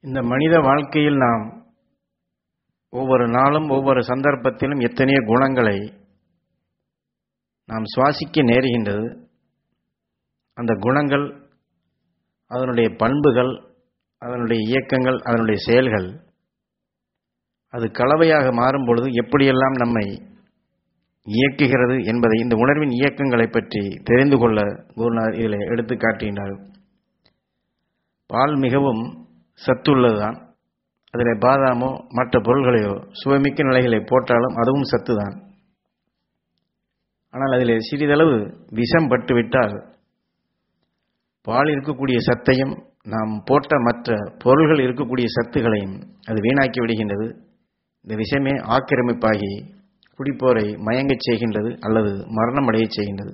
இந்த மனித வாழ்க்கையில் நாம் ஒவ்வொரு நாளும் ஒவ்வொரு சந்தர்ப்பத்திலும் எத்தனையோ குணங்களை நாம் சுவாசிக்க நேருகின்றது அந்த குணங்கள் அதனுடைய பண்புகள் அதனுடைய இயக்கங்கள் அதனுடைய செயல்கள் அது கலவையாக மாறும் பொழுது எப்படியெல்லாம் நம்மை இயக்குகிறது என்பதை இந்த உணர்வின் இயக்கங்களை பற்றி தெரிந்து கொள்ள குருநாதர் இதில் எடுத்து காட்டுகின்றார் பால் மிகவும் சத்துள்ளதுதான் அதில் பாதாமோ மற்ற பொருள்களையோ சுவைமிக்க நிலைகளை போட்டாலும் அதுவும் சத்துதான் ஆனால் அதில் சிறிதளவு விஷம் பட்டுவிட்டால் பால் இருக்கக்கூடிய சத்தையும் நாம் போட்ட மற்ற பொருள்கள் இருக்கக்கூடிய சத்துகளையும் அது வீணாக்கி விடுகின்றது இந்த விஷமே ஆக்கிரமிப்பாகி குடிப்போரை மயங்கச் செய்கின்றது அல்லது மரணம் அடையச் செய்கின்றது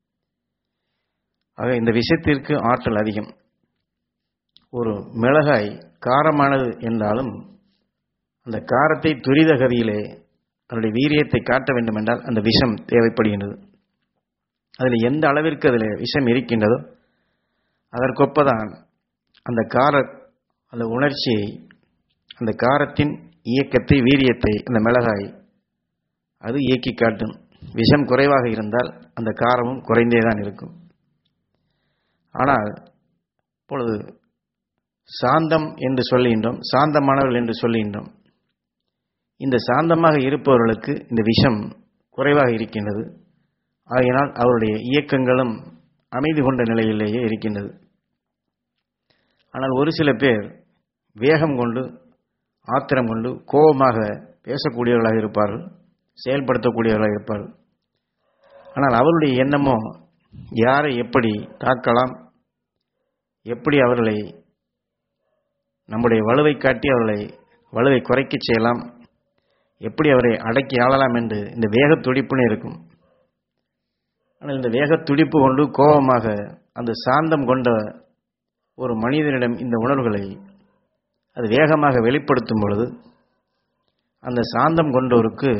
ஆக இந்த விஷத்திற்கு ஆற்றல் அதிகம் ஒரு மிளகாய் காரமானது என்றாலும் அந்த காரத்தை துரித கதியிலே அதனுடைய வீரியத்தை காட்ட வேண்டும் என்றால் அந்த விஷம் தேவைப்படுகின்றது அதில் எந்த அளவிற்கு அதில் விஷம் இருக்கின்றதோ அதற்கொப்பதான் அந்த கார அந்த உணர்ச்சியை அந்த காரத்தின் இயக்கத்தை வீரியத்தை அந்த மிளகாய் அது இயக்கி காட்டும் விஷம் குறைவாக இருந்தால் அந்த காரமும் குறைந்தே தான் இருக்கும் ஆனால் இப்பொழுது சாந்தம் என்று சொல்லுகின்றோம் சாந்தமானவர்கள் என்று சொல்லுகின்றோம் இந்த சாந்தமாக இருப்பவர்களுக்கு இந்த விஷம் குறைவாக இருக்கின்றது ஆகையினால் அவருடைய இயக்கங்களும் அமைதி கொண்ட நிலையிலேயே இருக்கின்றது ஆனால் ஒரு சில பேர் வேகம் கொண்டு ஆத்திரம் கொண்டு கோபமாக பேசக்கூடியவர்களாக இருப்பார்கள் செயல்படுத்தக்கூடியவர்களாக இருப்பார்கள் ஆனால் அவருடைய எண்ணமோ யாரை எப்படி தாக்கலாம் எப்படி அவர்களை நம்முடைய வலுவை காட்டி அவர்களை வலுவை குறைக்க செய்யலாம் எப்படி அவரை அடக்கி ஆளலாம் என்று இந்த வேக துடிப்புன்னு இருக்கும் ஆனால் இந்த வேக துடிப்பு கொண்டு கோபமாக அந்த சாந்தம் கொண்ட ஒரு மனிதனிடம் இந்த உணர்வுகளை அது வேகமாக வெளிப்படுத்தும் பொழுது அந்த சாந்தம் கொண்டோருக்கு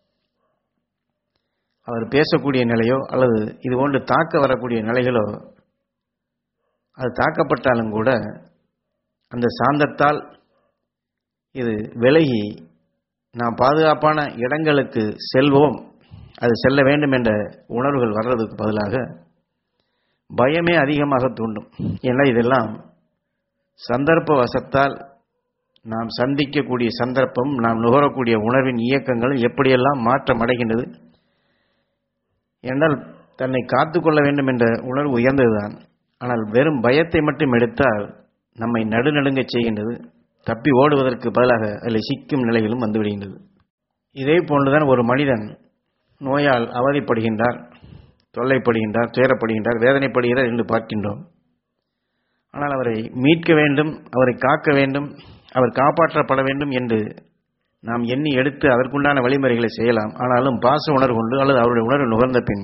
அவர் பேசக்கூடிய நிலையோ அல்லது இது போன்று தாக்க வரக்கூடிய நிலைகளோ அது தாக்கப்பட்டாலும் கூட அந்த சாந்தத்தால் இது விலகி நாம் பாதுகாப்பான இடங்களுக்கு செல்வோம் அது செல்ல வேண்டும் என்ற உணர்வுகள் வர்றதுக்கு பதிலாக பயமே அதிகமாக தூண்டும் ஏன்னா இதெல்லாம் சந்தர்ப்ப வசத்தால் நாம் சந்திக்கக்கூடிய சந்தர்ப்பம் நாம் நுகரக்கூடிய உணர்வின் இயக்கங்கள் எப்படியெல்லாம் மாற்றம் அடைகின்றது என்றால் தன்னை காத்து கொள்ள வேண்டும் என்ற உணர்வு உயர்ந்ததுதான் ஆனால் வெறும் பயத்தை மட்டும் எடுத்தால் நம்மை நடுநடுங்க செய்கின்றது தப்பி ஓடுவதற்கு பதிலாக அதில் சிக்கும் நிலையிலும் வந்துவிடுகின்றது இதே போன்றுதான் ஒரு மனிதன் நோயால் அவதிப்படுகின்றார் தொல்லைப்படுகின்றார் துயரப்படுகின்றார் வேதனைப்படுகிறார் என்று பார்க்கின்றோம் ஆனால் அவரை மீட்க வேண்டும் அவரை காக்க வேண்டும் அவர் காப்பாற்றப்பட வேண்டும் என்று நாம் எண்ணி எடுத்து அதற்குண்டான வழிமுறைகளை செய்யலாம் ஆனாலும் பாச உணர்வு கொண்டு அல்லது அவருடைய உணர்வு நுகர்ந்த பின்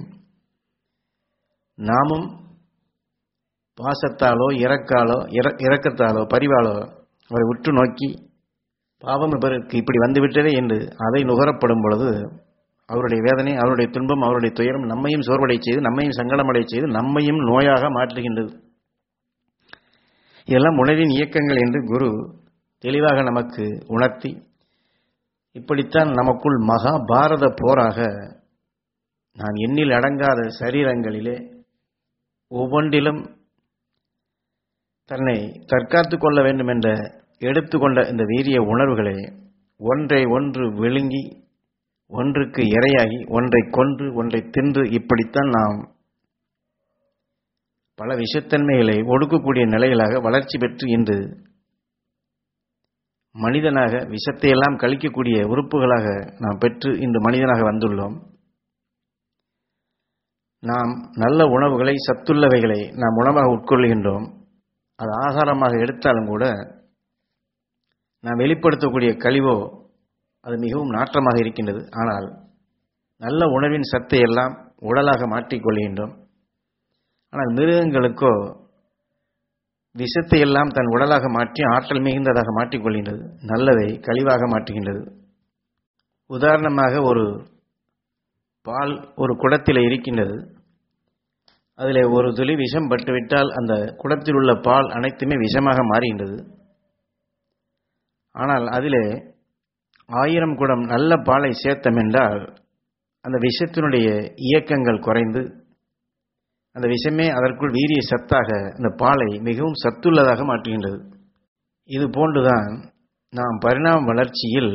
நாமும் பாசத்தாலோ இறக்காலோ இறக்கத்தாலோ பரிவாலோ அவரை உற்று நோக்கி பாவம் இவருக்கு இப்படி வந்துவிட்டதே என்று அதை நுகரப்படும் பொழுது அவருடைய வேதனை அவருடைய துன்பம் அவருடைய துயரம் நம்மையும் சோர்வடை செய்து நம்மையும் சங்கடமடை செய்து நம்மையும் நோயாக மாற்றுகின்றது இதெல்லாம் உணவின் இயக்கங்கள் என்று குரு தெளிவாக நமக்கு உணர்த்தி இப்படித்தான் நமக்குள் மகா பாரத போராக நான் எண்ணில் அடங்காத சரீரங்களிலே ஒவ்வொன்றிலும் தன்னை தற்காத்து கொள்ள வேண்டும் என்ற எடுத்துக்கொண்ட இந்த வீரிய உணர்வுகளை ஒன்றை ஒன்று விழுங்கி ஒன்றுக்கு இரையாகி ஒன்றை கொன்று ஒன்றை தின்று இப்படித்தான் நாம் பல விஷத்தன்மைகளை ஒடுக்கக்கூடிய நிலைகளாக வளர்ச்சி பெற்று இன்று மனிதனாக விஷத்தையெல்லாம் கழிக்கக்கூடிய உறுப்புகளாக நாம் பெற்று இன்று மனிதனாக வந்துள்ளோம் நாம் நல்ல உணவுகளை சத்துள்ளவைகளை நாம் உணவாக உட்கொள்கின்றோம் அது ஆகாரமாக எடுத்தாலும் கூட நாம் வெளிப்படுத்தக்கூடிய கழிவோ அது மிகவும் நாற்றமாக இருக்கின்றது ஆனால் நல்ல உணவின் சத்தை எல்லாம் உடலாக மாற்றிக்கொள்கின்றோம் ஆனால் மிருகங்களுக்கோ விஷத்தை எல்லாம் தன் உடலாக மாற்றி ஆற்றல் மிகுந்ததாக மாற்றிக்கொள்கின்றது நல்லதை கழிவாக மாற்றுகின்றது உதாரணமாக ஒரு பால் ஒரு குடத்தில் இருக்கின்றது அதில் ஒரு துளி விஷம் பட்டுவிட்டால் அந்த குடத்தில் உள்ள பால் அனைத்துமே விஷமாக மாறுகின்றது ஆனால் அதிலே ஆயிரம் குடம் நல்ல பாலை சேர்த்தம் என்றால் அந்த விஷத்தினுடைய இயக்கங்கள் குறைந்து அந்த விஷமே அதற்குள் வீரிய சத்தாக அந்த பாலை மிகவும் சத்துள்ளதாக மாற்றுகின்றது இது போன்றுதான் நாம் பரிணாம வளர்ச்சியில்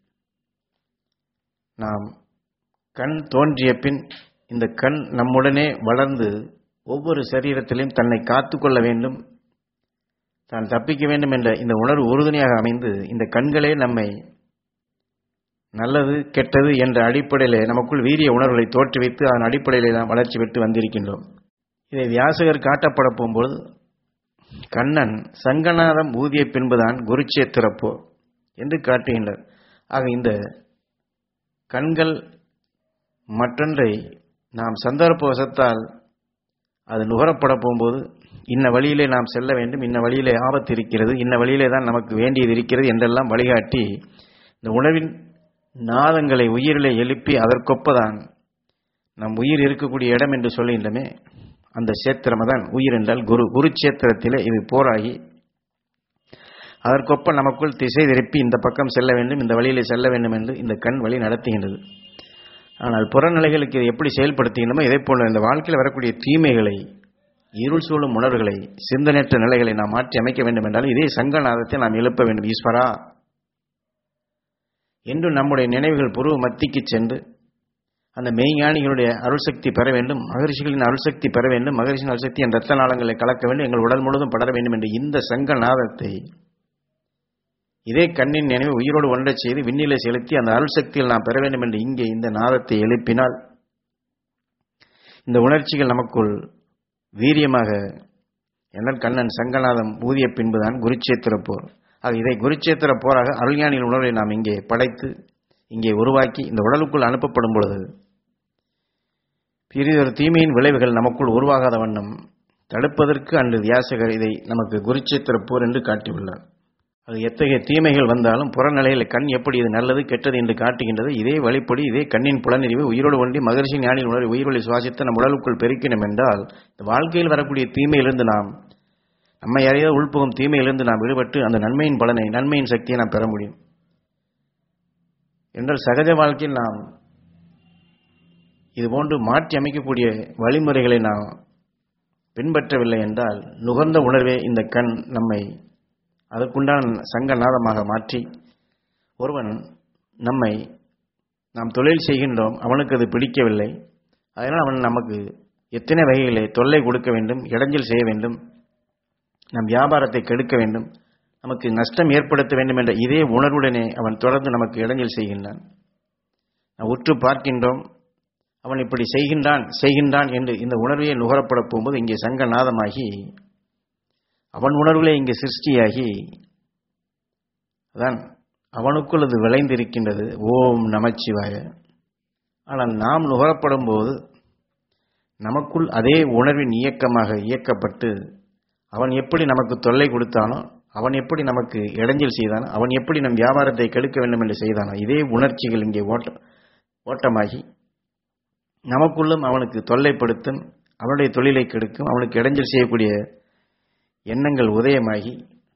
நாம் கண் தோன்றிய பின் இந்த கண் நம்முடனே வளர்ந்து ஒவ்வொரு சரீரத்திலையும் தன்னை காத்துக்கொள்ள வேண்டும் தான் தப்பிக்க வேண்டும் என்ற இந்த உணர்வு உறுதுணையாக அமைந்து இந்த கண்களே நம்மை நல்லது கெட்டது என்ற அடிப்படையிலே நமக்குள் வீரிய உணர்வுகளை தோற்றுவித்து அதன் அடிப்படையிலே நாம் வளர்ச்சி பெற்று வந்திருக்கின்றோம் இதை வியாசகர் காட்டப்பட போகும்போது கண்ணன் சங்கநாதம் ஊதிய பின்புதான் குருச்சேத்திரப்போ என்று காட்டுகின்றார் ஆக இந்த கண்கள் மற்றொன்றை நாம் சந்தர்ப்பவசத்தால் அது நுகரப்பட போகும்போது இன்ன வழியிலே நாம் செல்ல வேண்டும் இன்ன வழியிலே ஆபத்து இருக்கிறது இன்ன வழியிலே தான் நமக்கு வேண்டியது இருக்கிறது என்றெல்லாம் வழிகாட்டி இந்த உணவின் நாதங்களை உயிரிலே எழுப்பி அதற்கொப்பதான் நம் உயிர் இருக்கக்கூடிய இடம் என்று சொல்கின்றமே அந்த சேத்திரம் தான் உயிர் என்றால் குரு குருச்சேத்திரத்திலே இது போராகி அதற்கொப்ப நமக்குள் திசை திருப்பி இந்த பக்கம் செல்ல வேண்டும் இந்த வழியிலே செல்ல வேண்டும் என்று இந்த கண் வழி நடத்துகின்றது ஆனால் புறநிலைகளுக்கு இதை எப்படி செயல்படுத்துகின்றமோ இதே போல இந்த வாழ்க்கையில் வரக்கூடிய தீமைகளை இருள் சூழும் உணர்வுகளை சிந்தனையற்ற நிலைகளை நாம் மாற்றி அமைக்க வேண்டும் என்றால் இதே சங்கநாதத்தை நாம் எழுப்ப வேண்டும் ஈஸ்வரா என்று நம்முடைய நினைவுகள் புருவ மத்திக்கு சென்று அந்த மெய்ஞானிகளுடைய அருள்சக்தி பெற வேண்டும் மகரிஷிகளின் அருள்சக்தி பெற வேண்டும் மகரிஷின் அருள்சக்தி என் ரத்த நாளங்களை கலக்க வேண்டும் எங்கள் உடல் முழுவதும் படர வேண்டும் என்று இந்த சங்க நாதத்தை இதே கண்ணின் நினைவு உயிரோடு ஒன்றச் செய்து விண்ணிலை செலுத்தி அந்த அருள்சக்தியில் நாம் பெற வேண்டும் என்று இங்கே இந்த நாதத்தை எழுப்பினால் இந்த உணர்ச்சிகள் நமக்குள் வீரியமாக என்றால் கண்ணன் சங்கநாதம் ஊதிய பின்புதான் குருச்சேத்திர போர் ஆக இதை குருச்சேத்திர போராக அருள்ஞானியின் உணர்வை நாம் இங்கே படைத்து இங்கே உருவாக்கி இந்த உடலுக்குள் அனுப்பப்படும் பொழுது பிறிதொரு தீமையின் விளைவுகள் நமக்குள் உருவாகாத வண்ணம் தடுப்பதற்கு அன்று வியாசகர் இதை நமக்கு குருச்சேத்திர போர் என்று காட்டியுள்ளார் அது எத்தகைய தீமைகள் வந்தாலும் புறநிலையில் கண் எப்படி இது நல்லது கெட்டது என்று காட்டுகின்றது இதே வழிப்படி இதே கண்ணின் புலனறிவு உயிரோடு ஒன்றி மகரிஷி ஞானியின் உணர்வு உயிரொலி சுவாசித்து நம் உடலுக்குள் பெருக்கினோம் என்றால் இந்த வாழ்க்கையில் வரக்கூடிய தீமையிலிருந்து நாம் நம்மை அறியாத உள்புகும் தீமையிலிருந்து நாம் விடுபட்டு அந்த நன்மையின் பலனை நன்மையின் சக்தியை நாம் பெற முடியும் என்றால் சகஜ வாழ்க்கையில் நாம் இதுபோன்று மாற்றி அமைக்கக்கூடிய வழிமுறைகளை நாம் பின்பற்றவில்லை என்றால் நுகர்ந்த உணர்வே இந்த கண் நம்மை அதற்குண்டான சங்கநாதமாக மாற்றி ஒருவன் நம்மை நாம் தொழில் செய்கின்றோம் அவனுக்கு அது பிடிக்கவில்லை அதனால் அவன் நமக்கு எத்தனை வகைகளை தொல்லை கொடுக்க வேண்டும் இடைஞ்சல் செய்ய வேண்டும் நம் வியாபாரத்தை கெடுக்க வேண்டும் நமக்கு நஷ்டம் ஏற்படுத்த வேண்டும் என்ற இதே உணர்வுடனே அவன் தொடர்ந்து நமக்கு இடைஞ்சல் செய்கின்றான் நாம் உற்று பார்க்கின்றோம் அவன் இப்படி செய்கின்றான் செய்கின்றான் என்று இந்த உணர்வையே நுகரப்பட போகும்போது இங்கே சங்கநாதமாகி அவன் உணர்வுகளே இங்கே சிருஷ்டியாகி அதான் அவனுக்குள் அது விளைந்திருக்கின்றது ஓம் நமச்சிவாய ஆனால் நாம் நுகரப்படும் போது நமக்குள் அதே உணர்வின் இயக்கமாக இயக்கப்பட்டு அவன் எப்படி நமக்கு தொல்லை கொடுத்தானோ அவன் எப்படி நமக்கு இடைஞ்சல் செய்தானோ அவன் எப்படி நம் வியாபாரத்தை கெடுக்க வேண்டும் என்று செய்தானோ இதே உணர்ச்சிகள் இங்கே ஓட்ட ஓட்டமாகி நமக்குள்ளும் அவனுக்கு தொல்லைப்படுத்தும் அவனுடைய தொழிலை கெடுக்கும் அவனுக்கு இடைஞ்சல் செய்யக்கூடிய எண்ணங்கள் உதயமாகி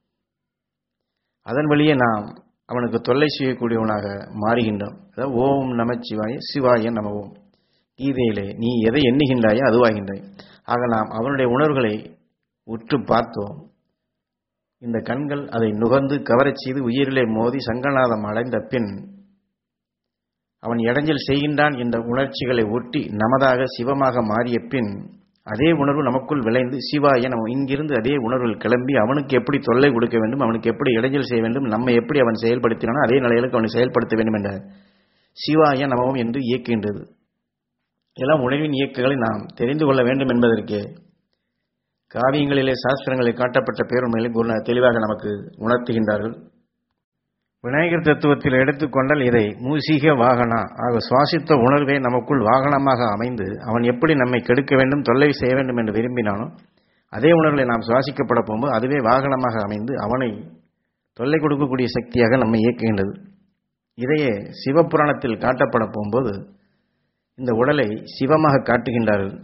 அதன் வழியே நாம் அவனுக்கு தொல்லை செய்யக்கூடியவனாக மாறுகின்றோம் அதாவது ஓம் நமச்சிவாய சிவாய நம ஓம் கீதையிலே நீ எதை எண்ணுகின்றாயோ அதுவாகின்றாய் ஆக நாம் அவனுடைய உணர்வுகளை உற்று பார்த்தோம் இந்த கண்கள் அதை நுகர்ந்து கவரச் செய்து உயிரிலே மோதி சங்கநாதம் அடைந்த பின் அவன் இடைஞ்சல் செய்கின்றான் என்ற உணர்ச்சிகளை ஒட்டி நமதாக சிவமாக மாறிய பின் அதே உணர்வு நமக்குள் விளைந்து சிவாய நம்ம இங்கிருந்து அதே உணர்வில் கிளம்பி அவனுக்கு எப்படி தொல்லை கொடுக்க வேண்டும் அவனுக்கு எப்படி இடைஞ்சல் செய்ய வேண்டும் நம்மை எப்படி அவன் செயல்படுத்தினானோ அதே நிலையிலுக்கு அவனை செயல்படுத்த வேண்டும் என்ற சிவாய நமவும் என்று இயக்குகின்றது எல்லாம் உணர்வின் இயக்கங்களை நாம் தெரிந்து கொள்ள வேண்டும் என்பதற்கு காவியங்களிலே சாஸ்திரங்களில் காட்டப்பட்ட பேருண்மைகளை குரு தெளிவாக நமக்கு உணர்த்துகின்றார்கள் விநாயகர் தத்துவத்தில் எடுத்துக்கொண்டால் இதை மூசிக வாகனா ஆக சுவாசித்த உணர்வே நமக்குள் வாகனமாக அமைந்து அவன் எப்படி நம்மை கெடுக்க வேண்டும் தொல்லை செய்ய வேண்டும் என்று விரும்பினானோ அதே உணர்வை நாம் சுவாசிக்கப்பட போகும்போது அதுவே வாகனமாக அமைந்து அவனை தொல்லை கொடுக்கக்கூடிய சக்தியாக நம்மை இயக்குகின்றது இதையே சிவபுராணத்தில் காட்டப்பட போகும்போது இந்த உடலை சிவமாக காட்டுகின்றார்கள்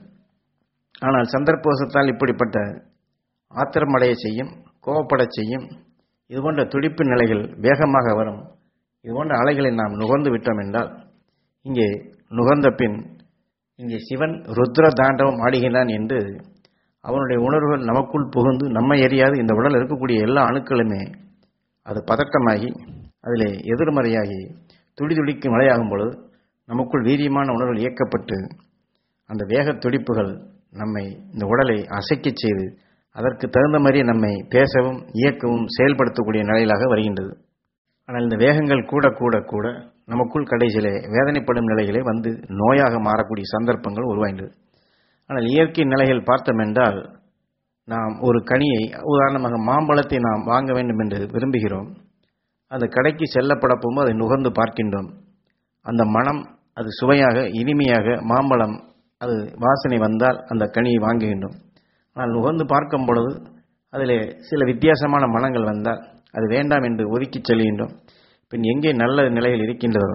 ஆனால் சந்தர்ப்போசத்தால் இப்படிப்பட்ட ஆத்திரமடைய செய்யும் கோவப்படச் செய்யும் இது போன்ற துடிப்பு நிலைகள் வேகமாக வரும் இது போன்ற அலைகளை நாம் நுகர்ந்து விட்டோம் என்றால் இங்கே நுகர்ந்த பின் இங்கே சிவன் ருத்ர தாண்டவம் ஆடுகிறான் என்று அவனுடைய உணர்வுகள் நமக்குள் புகுந்து நம்மை எரியாது இந்த உடல் இருக்கக்கூடிய எல்லா அணுக்களுமே அது பதட்டமாகி அதிலே எதிர்மறையாகி துடி துடிக்கும் மழையாகும் பொழுது நமக்குள் வீரியமான உணர்வுகள் இயக்கப்பட்டு அந்த வேக துடிப்புகள் நம்மை இந்த உடலை அசைக்கச் செய்து அதற்கு தகுந்த மாதிரி நம்மை பேசவும் இயக்கவும் செயல்படுத்தக்கூடிய நிலையிலாக வருகின்றது ஆனால் இந்த வேகங்கள் கூட கூட கூட நமக்குள் கடைசியிலே வேதனைப்படும் நிலையிலே வந்து நோயாக மாறக்கூடிய சந்தர்ப்பங்கள் உருவாகின்றது ஆனால் இயற்கை நிலைகள் பார்த்தோம் என்றால் நாம் ஒரு கனியை உதாரணமாக மாம்பழத்தை நாம் வாங்க வேண்டும் என்று விரும்புகிறோம் அந்த கடைக்கு செல்லப்பட போகும்போது அதை நுகர்ந்து பார்க்கின்றோம் அந்த மனம் அது சுவையாக இனிமையாக மாம்பழம் அது வாசனை வந்தால் அந்த கனியை வாங்குகின்றோம் ஆனால் நுகர்ந்து பார்க்கும் பொழுது அதிலே சில வித்தியாசமான மனங்கள் வந்தால் அது வேண்டாம் என்று ஒதுக்கிச் செல்கின்றோம் பின் எங்கே நல்ல நிலையில் இருக்கின்றதோ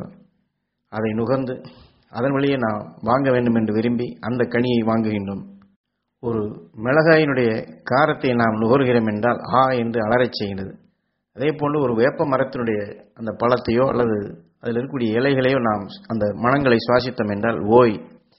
அதை நுகர்ந்து அதன் வழியே நாம் வாங்க வேண்டும் என்று விரும்பி அந்த கனியை வாங்குகின்றோம் ஒரு மிளகாயினுடைய காரத்தை நாம் நுகர்கிறோம் என்றால் ஆ என்று அலறச் செய்கிறது அதே போன்று ஒரு வேப்ப மரத்தினுடைய அந்த பழத்தையோ அல்லது அதில் இருக்கக்கூடிய இலைகளையோ நாம் அந்த மனங்களை சுவாசித்தோம் என்றால் ஓய்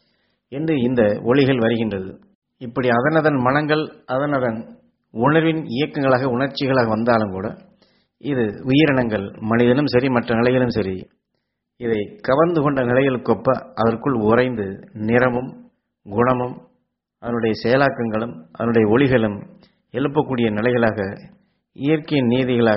என்று இந்த ஒளிகள் வருகின்றது இப்படி அதனதன் மனங்கள் அதனதன் உணர்வின் இயக்கங்களாக உணர்ச்சிகளாக வந்தாலும் கூட இது உயிரினங்கள் மனிதனும் சரி மற்ற நிலைகளும் சரி இதை கவர்ந்து கொண்ட நிலைகளுக்கொப்ப அதற்குள் உறைந்து நிறமும் குணமும் அதனுடைய செயலாக்கங்களும் அதனுடைய ஒளிகளும் எழுப்பக்கூடிய நிலைகளாக இயற்கையின் நீதிகளாக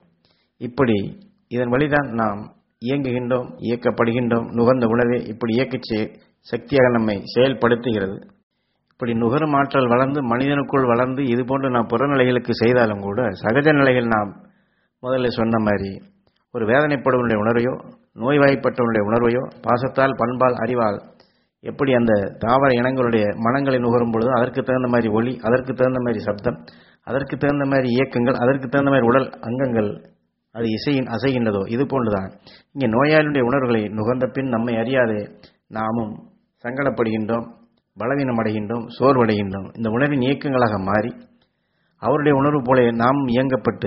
இப்படி இதன் வழிதான் நாம் இயங்குகின்றோம் இயக்கப்படுகின்றோம் நுகர்ந்த உணவே இப்படி இயக்கச் சக்தியாக நம்மை செயல்படுத்துகிறது இப்படி நுகரும் ஆற்றல் வளர்ந்து மனிதனுக்குள் வளர்ந்து இது போன்று நாம் புறநிலைகளுக்கு செய்தாலும் கூட சகஜ நிலைகள் நாம் முதல்ல சொன்ன மாதிரி ஒரு வேதனைப்படுவனுடைய உணர்வையோ நோய்வாய்ப்பட்டவனுடைய உணர்வையோ பாசத்தால் பண்பால் அறிவால் எப்படி அந்த தாவர இனங்களுடைய மனங்களை நுகரும் பொழுதோ அதற்கு தகுந்த மாதிரி ஒளி அதற்கு தகுந்த மாதிரி சப்தம் அதற்கு தகுந்த மாதிரி இயக்கங்கள் அதற்கு தகுந்த மாதிரி உடல் அங்கங்கள் அது இசையின் அசைகின்றதோ இது போன்றுதான் இங்கே நோயாளியுடைய உணர்வுகளை நுகர்ந்த பின் நம்மை அறியாதே நாமும் சங்கடப்படுகின்றோம் பலவீனம் அடைகின்றோம் சோர்வடைகின்றோம் இந்த உணர்வின் இயக்கங்களாக மாறி அவருடைய உணர்வு போல நாம் இயங்கப்பட்டு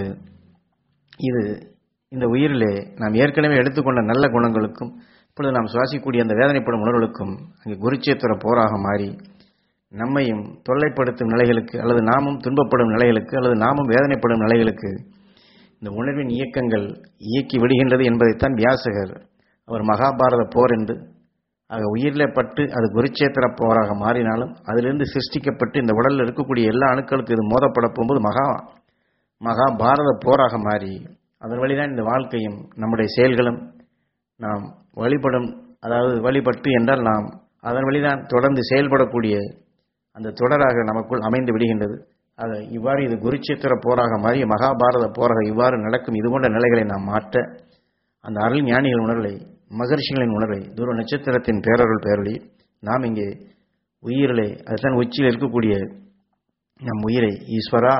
இது இந்த உயிரிலே நாம் ஏற்கனவே எடுத்துக்கொண்ட நல்ல குணங்களுக்கும் இப்பொழுது நாம் சுவாசிக்கக்கூடிய அந்த வேதனைப்படும் உணர்வுகளுக்கும் அங்கே குருச்சேத்திர போராக மாறி நம்மையும் தொல்லைப்படுத்தும் நிலைகளுக்கு அல்லது நாமும் துன்பப்படும் நிலைகளுக்கு அல்லது நாமும் வேதனைப்படும் நிலைகளுக்கு இந்த உணர்வின் இயக்கங்கள் இயக்கி விடுகின்றது என்பதைத்தான் வியாசகர் அவர் மகாபாரத போர் என்று ஆக உயிரிலே பட்டு அது குருச்சேத்திர போராக மாறினாலும் அதிலிருந்து சிருஷ்டிக்கப்பட்டு இந்த உடலில் இருக்கக்கூடிய எல்லா அணுக்களுக்கு இது மோதப்பட போகும்போது மகா மகாபாரத போராக மாறி அதன் வழிதான் இந்த வாழ்க்கையும் நம்முடைய செயல்களும் நாம் வழிபடும் அதாவது வழிபட்டு என்றால் நாம் அதன் வழிதான் தொடர்ந்து செயல்படக்கூடிய அந்த தொடராக நமக்குள் அமைந்து விடுகின்றது ஆக இவ்வாறு இது குருச்சேத்திர போராக மாறி மகாபாரத போராக இவ்வாறு நடக்கும் இது போன்ற நிலைகளை நாம் மாற்ற அந்த அருள் ஞானிகள் உணர்வை மகர்ஷிகளின் உணர்வை தூர நட்சத்திரத்தின் பேரருள் பேரொழி நாம் இங்கே உயிரிலே அதுதான் உச்சியில் இருக்கக்கூடிய நம் உயிரை ஈஸ்வரா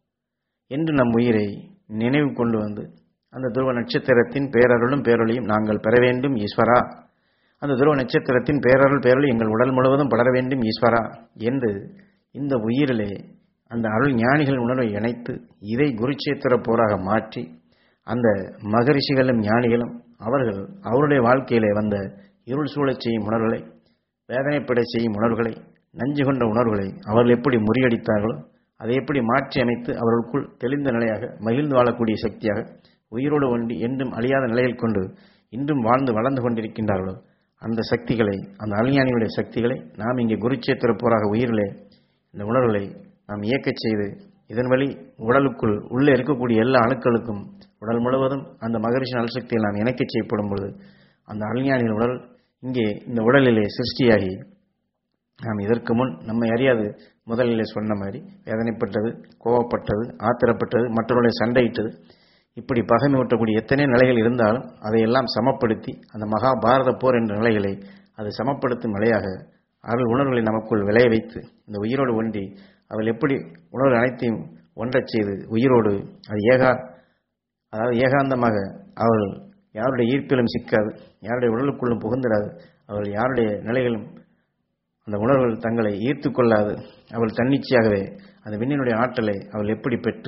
என்று நம் உயிரை நினைவு கொண்டு வந்து அந்த துருவ நட்சத்திரத்தின் பேரருளும் பேரொழியும் நாங்கள் பெற வேண்டும் ஈஸ்வரா அந்த துருவ நட்சத்திரத்தின் பேரருள் பேரொழி எங்கள் உடல் முழுவதும் படர வேண்டும் ஈஸ்வரா என்று இந்த உயிரிலே அந்த அருள் ஞானிகளின் உணர்வை இணைத்து இதை குருச்சேத்திர போராக மாற்றி அந்த மகரிஷிகளும் ஞானிகளும் அவர்கள் அவருடைய வாழ்க்கையிலே வந்த இருள் சூழச் செய்யும் உணர்வுகளை வேதனைப்பட செய்யும் உணர்வுகளை நஞ்சு கொண்ட உணர்வுகளை அவர்கள் எப்படி முறியடித்தார்களோ அதை எப்படி மாற்றி அமைத்து அவர்களுக்குள் தெளிந்த நிலையாக மகிழ்ந்து வாழக்கூடிய சக்தியாக உயிரோடு ஒன்றி என்றும் அழியாத நிலையில் கொண்டு இன்றும் வாழ்ந்து வளர்ந்து கொண்டிருக்கின்றார்களோ அந்த சக்திகளை அந்த அழிஞானிகளுடைய சக்திகளை நாம் இங்கே குருச்சேத்திர போராக உயிரிலே இந்த உணர்வுகளை நாம் இயக்கச் செய்து இதன் வழி உடலுக்குள் உள்ளே இருக்கக்கூடிய எல்லா அணுக்களுக்கும் உடல் முழுவதும் அந்த மகரிஷி நல்சக்தியில் நாம் இணைக்கச் செய்யப்படும் பொழுது அந்த அழிஞானியின் உடல் இங்கே இந்த உடலிலே சிருஷ்டியாகி நாம் இதற்கு முன் நம்மை அறியாது முதலிலே சொன்ன மாதிரி வேதனைப்பட்டது கோவப்பட்டது ஆத்திரப்பட்டது மற்றவர்களை சண்டையிட்டது இப்படி பகைமை ஊட்டக்கூடிய எத்தனை நிலைகள் இருந்தாலும் அதையெல்லாம் சமப்படுத்தி அந்த மகாபாரத போர் என்ற நிலைகளை அது சமப்படுத்தும் நிலையாக அருள் உணர்வுகளை நமக்குள் விளைய வைத்து இந்த உயிரோடு ஒன்றி அவள் எப்படி உணர்வு அனைத்தையும் ஒன்றச் செய்து உயிரோடு அது ஏகா அதாவது ஏகாந்தமாக அவள் யாருடைய ஈர்ப்பிலும் சிக்காது யாருடைய உடலுக்குள்ளும் புகுந்திடாது அவள் யாருடைய நிலைகளும் அந்த உணர்வுகள் தங்களை ஈர்த்து கொள்ளாது அவள் தன்னிச்சையாகவே அந்த விண்ணினுடைய ஆற்றலை அவள் எப்படி பெற்று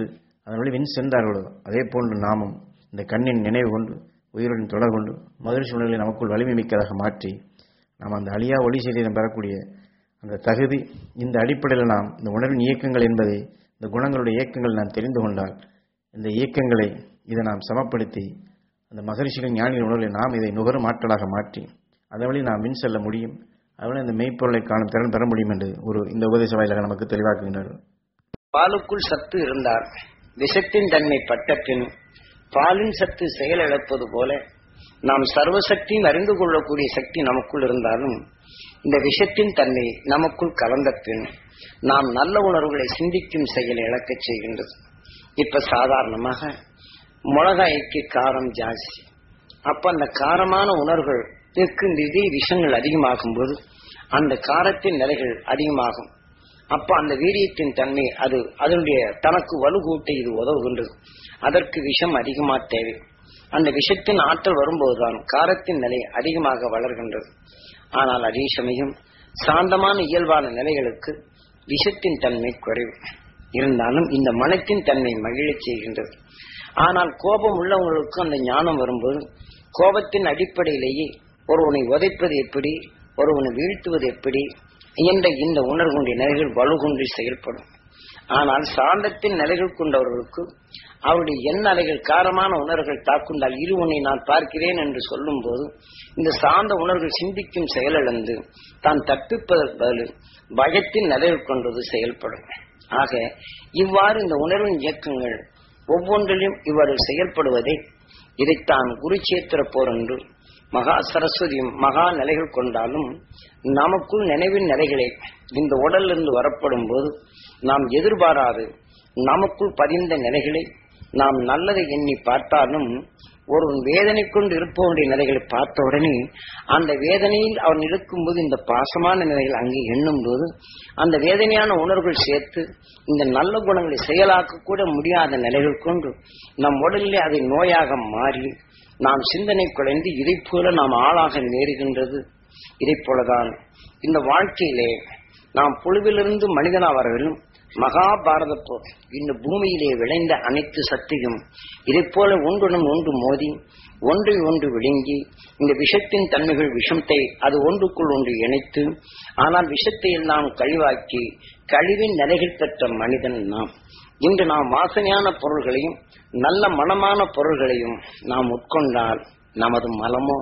அதன் வழி வின் சென்றார்களோ அதே போன்று நாமும் இந்த கண்ணின் நினைவு கொண்டு உயிருடன் தொடர் கொண்டு மகிழ்ச்சி உணர்களை நமக்குள் வலிமை மிக்கதாக மாற்றி நாம் அந்த அழியா ஒளி சரீரம் பெறக்கூடிய அந்த தகுதி இந்த அடிப்படையில் நாம் இந்த உணர்வின் இயக்கங்கள் என்பதை இந்த குணங்களுடைய இயக்கங்கள் நாம் தெரிந்து கொண்டால் இந்த இயக்கங்களை இதை நாம் சமப்படுத்தி அந்த மகரிஷிகள் ஞானிகள் உணர்வை நாம் இதை நுகரும் ஆற்றலாக மாற்றி அதன் வழி நாம் மின் செல்ல முடியும் அதனால் இந்த மெய்ப்பொருளை காணும் திறன் பெற முடியும் என்று ஒரு இந்த உபதேச வாயிலாக நமக்கு தெளிவாக்குகின்றார்கள் பாலுக்குள் சத்து இருந்தால் விஷத்தின் தன்மை பட்ட பின் பாலின் சத்து செயலிழப்பது போல நாம் சர்வசக்தியும் அறிந்து கொள்ளக்கூடிய சக்தி நமக்குள் இருந்தாலும் இந்த விஷத்தின் தன்மை நமக்குள் கலந்த பின் நாம் நல்ல உணர்வுகளை சிந்திக்கும் செயலை இழக்கச் செய்கின்றது இப்ப சாதாரணமாக மிளகாய்க்கு காரம் ஜாஸ்தி அப்ப அந்த காரமான உணர்வுகள் இந்த இதே விஷங்கள் அதிகமாகும் போது அந்த காரத்தின் நிலைகள் அதிகமாகும் அப்ப அந்த வீரியத்தின் தன்மை அது அதனுடைய தனக்கு வலுகூட்ட இது உதவுகின்றது அதற்கு விஷம் அதிகமா தேவை அந்த விஷத்தின் ஆற்றல் வரும்போதுதான் காரத்தின் நிலை அதிகமாக வளர்கின்றது ஆனால் அதே சமயம் சாந்தமான இயல்பான நிலைகளுக்கு விஷத்தின் தன்மை குறைவு இருந்தாலும் இந்த மனத்தின் தன்மை மகிழச் செய்கின்றது ஆனால் கோபம் உள்ளவங்களுக்கு அந்த ஞானம் வரும்போது கோபத்தின் அடிப்படையிலேயே ஒருவனை உதைப்பது எப்படி ஒருவனை வீழ்த்துவது எப்படி என்ற இந்த உணர்வுடைய நிலைகள் வலுகுன்றி செயல்படும் ஆனால் சாந்தத்தின் நிலைகள் கொண்டவர்களுக்கு அவருடைய எண்ண அலைகள் காரமான உணர்வுகள் தாக்குண்டால் இருவனை நான் பார்க்கிறேன் என்று சொல்லும் போது இந்த சார்ந்த உணர்வுகள் சிந்திக்கும் செயலிழந்து தான் தப்பிப்பதற்கு பதில் பயத்தின் நிலைகள் கொண்டது செயல்படும் ஆக இவ்வாறு இந்த உணர்வின் இயக்கங்கள் ஒவ்வொன்றிலும் இவ்வாறு செயல்படுவதை இதைத்தான் குருச்சேத்திர போர் என்று மகா சரஸ்வதியும் மகா நிலைகள் கொண்டாலும் நமக்குள் நினைவின் நிலைகளை இந்த உடலிலிருந்து வரப்படும் போது நாம் எதிர்பாராது நமக்குள் பதிந்த நிலைகளை நாம் நல்லதை எண்ணி பார்த்தாலும் ஒரு வேதனை கொண்டு இருப்பவனுடைய நிலைகளை பார்த்த உடனே அந்த வேதனையில் அவன் இருக்கும்போது இந்த பாசமான நிலைகள் அங்கே எண்ணும் போது அந்த வேதனையான உணர்வுகள் சேர்த்து இந்த நல்ல குணங்களை செயலாக்க கூட முடியாத நிலைகள் கொண்டு நம் உடலிலே அதை நோயாக மாறி நாம் சிந்தனை குறைந்து இதை போல நாம் ஆளாக நேருகின்றது இதை போலதான் இந்த வாழ்க்கையிலே நாம் புழுவிலிருந்து மனிதனா வரவிலும் மகாபாரத போர் இந்த பூமியிலே விளைந்த அனைத்து சக்தியும் இதை போல ஒன்றுடன் ஒன்று மோதி ஒன்றை ஒன்று விழுங்கி இந்த விஷத்தின் தன்மைகள் விஷத்தை அது ஒன்றுக்குள் ஒன்று இணைத்து ஆனால் விஷத்தை எல்லாம் கழிவாக்கி கழிவின் நிலைகள் பெற்ற மனிதன் நாம் இன்று நாம் வாசனையான பொருள்களையும் நல்ல மனமான பொருள்களையும் நாம் உட்கொண்டால் நமது மலமோ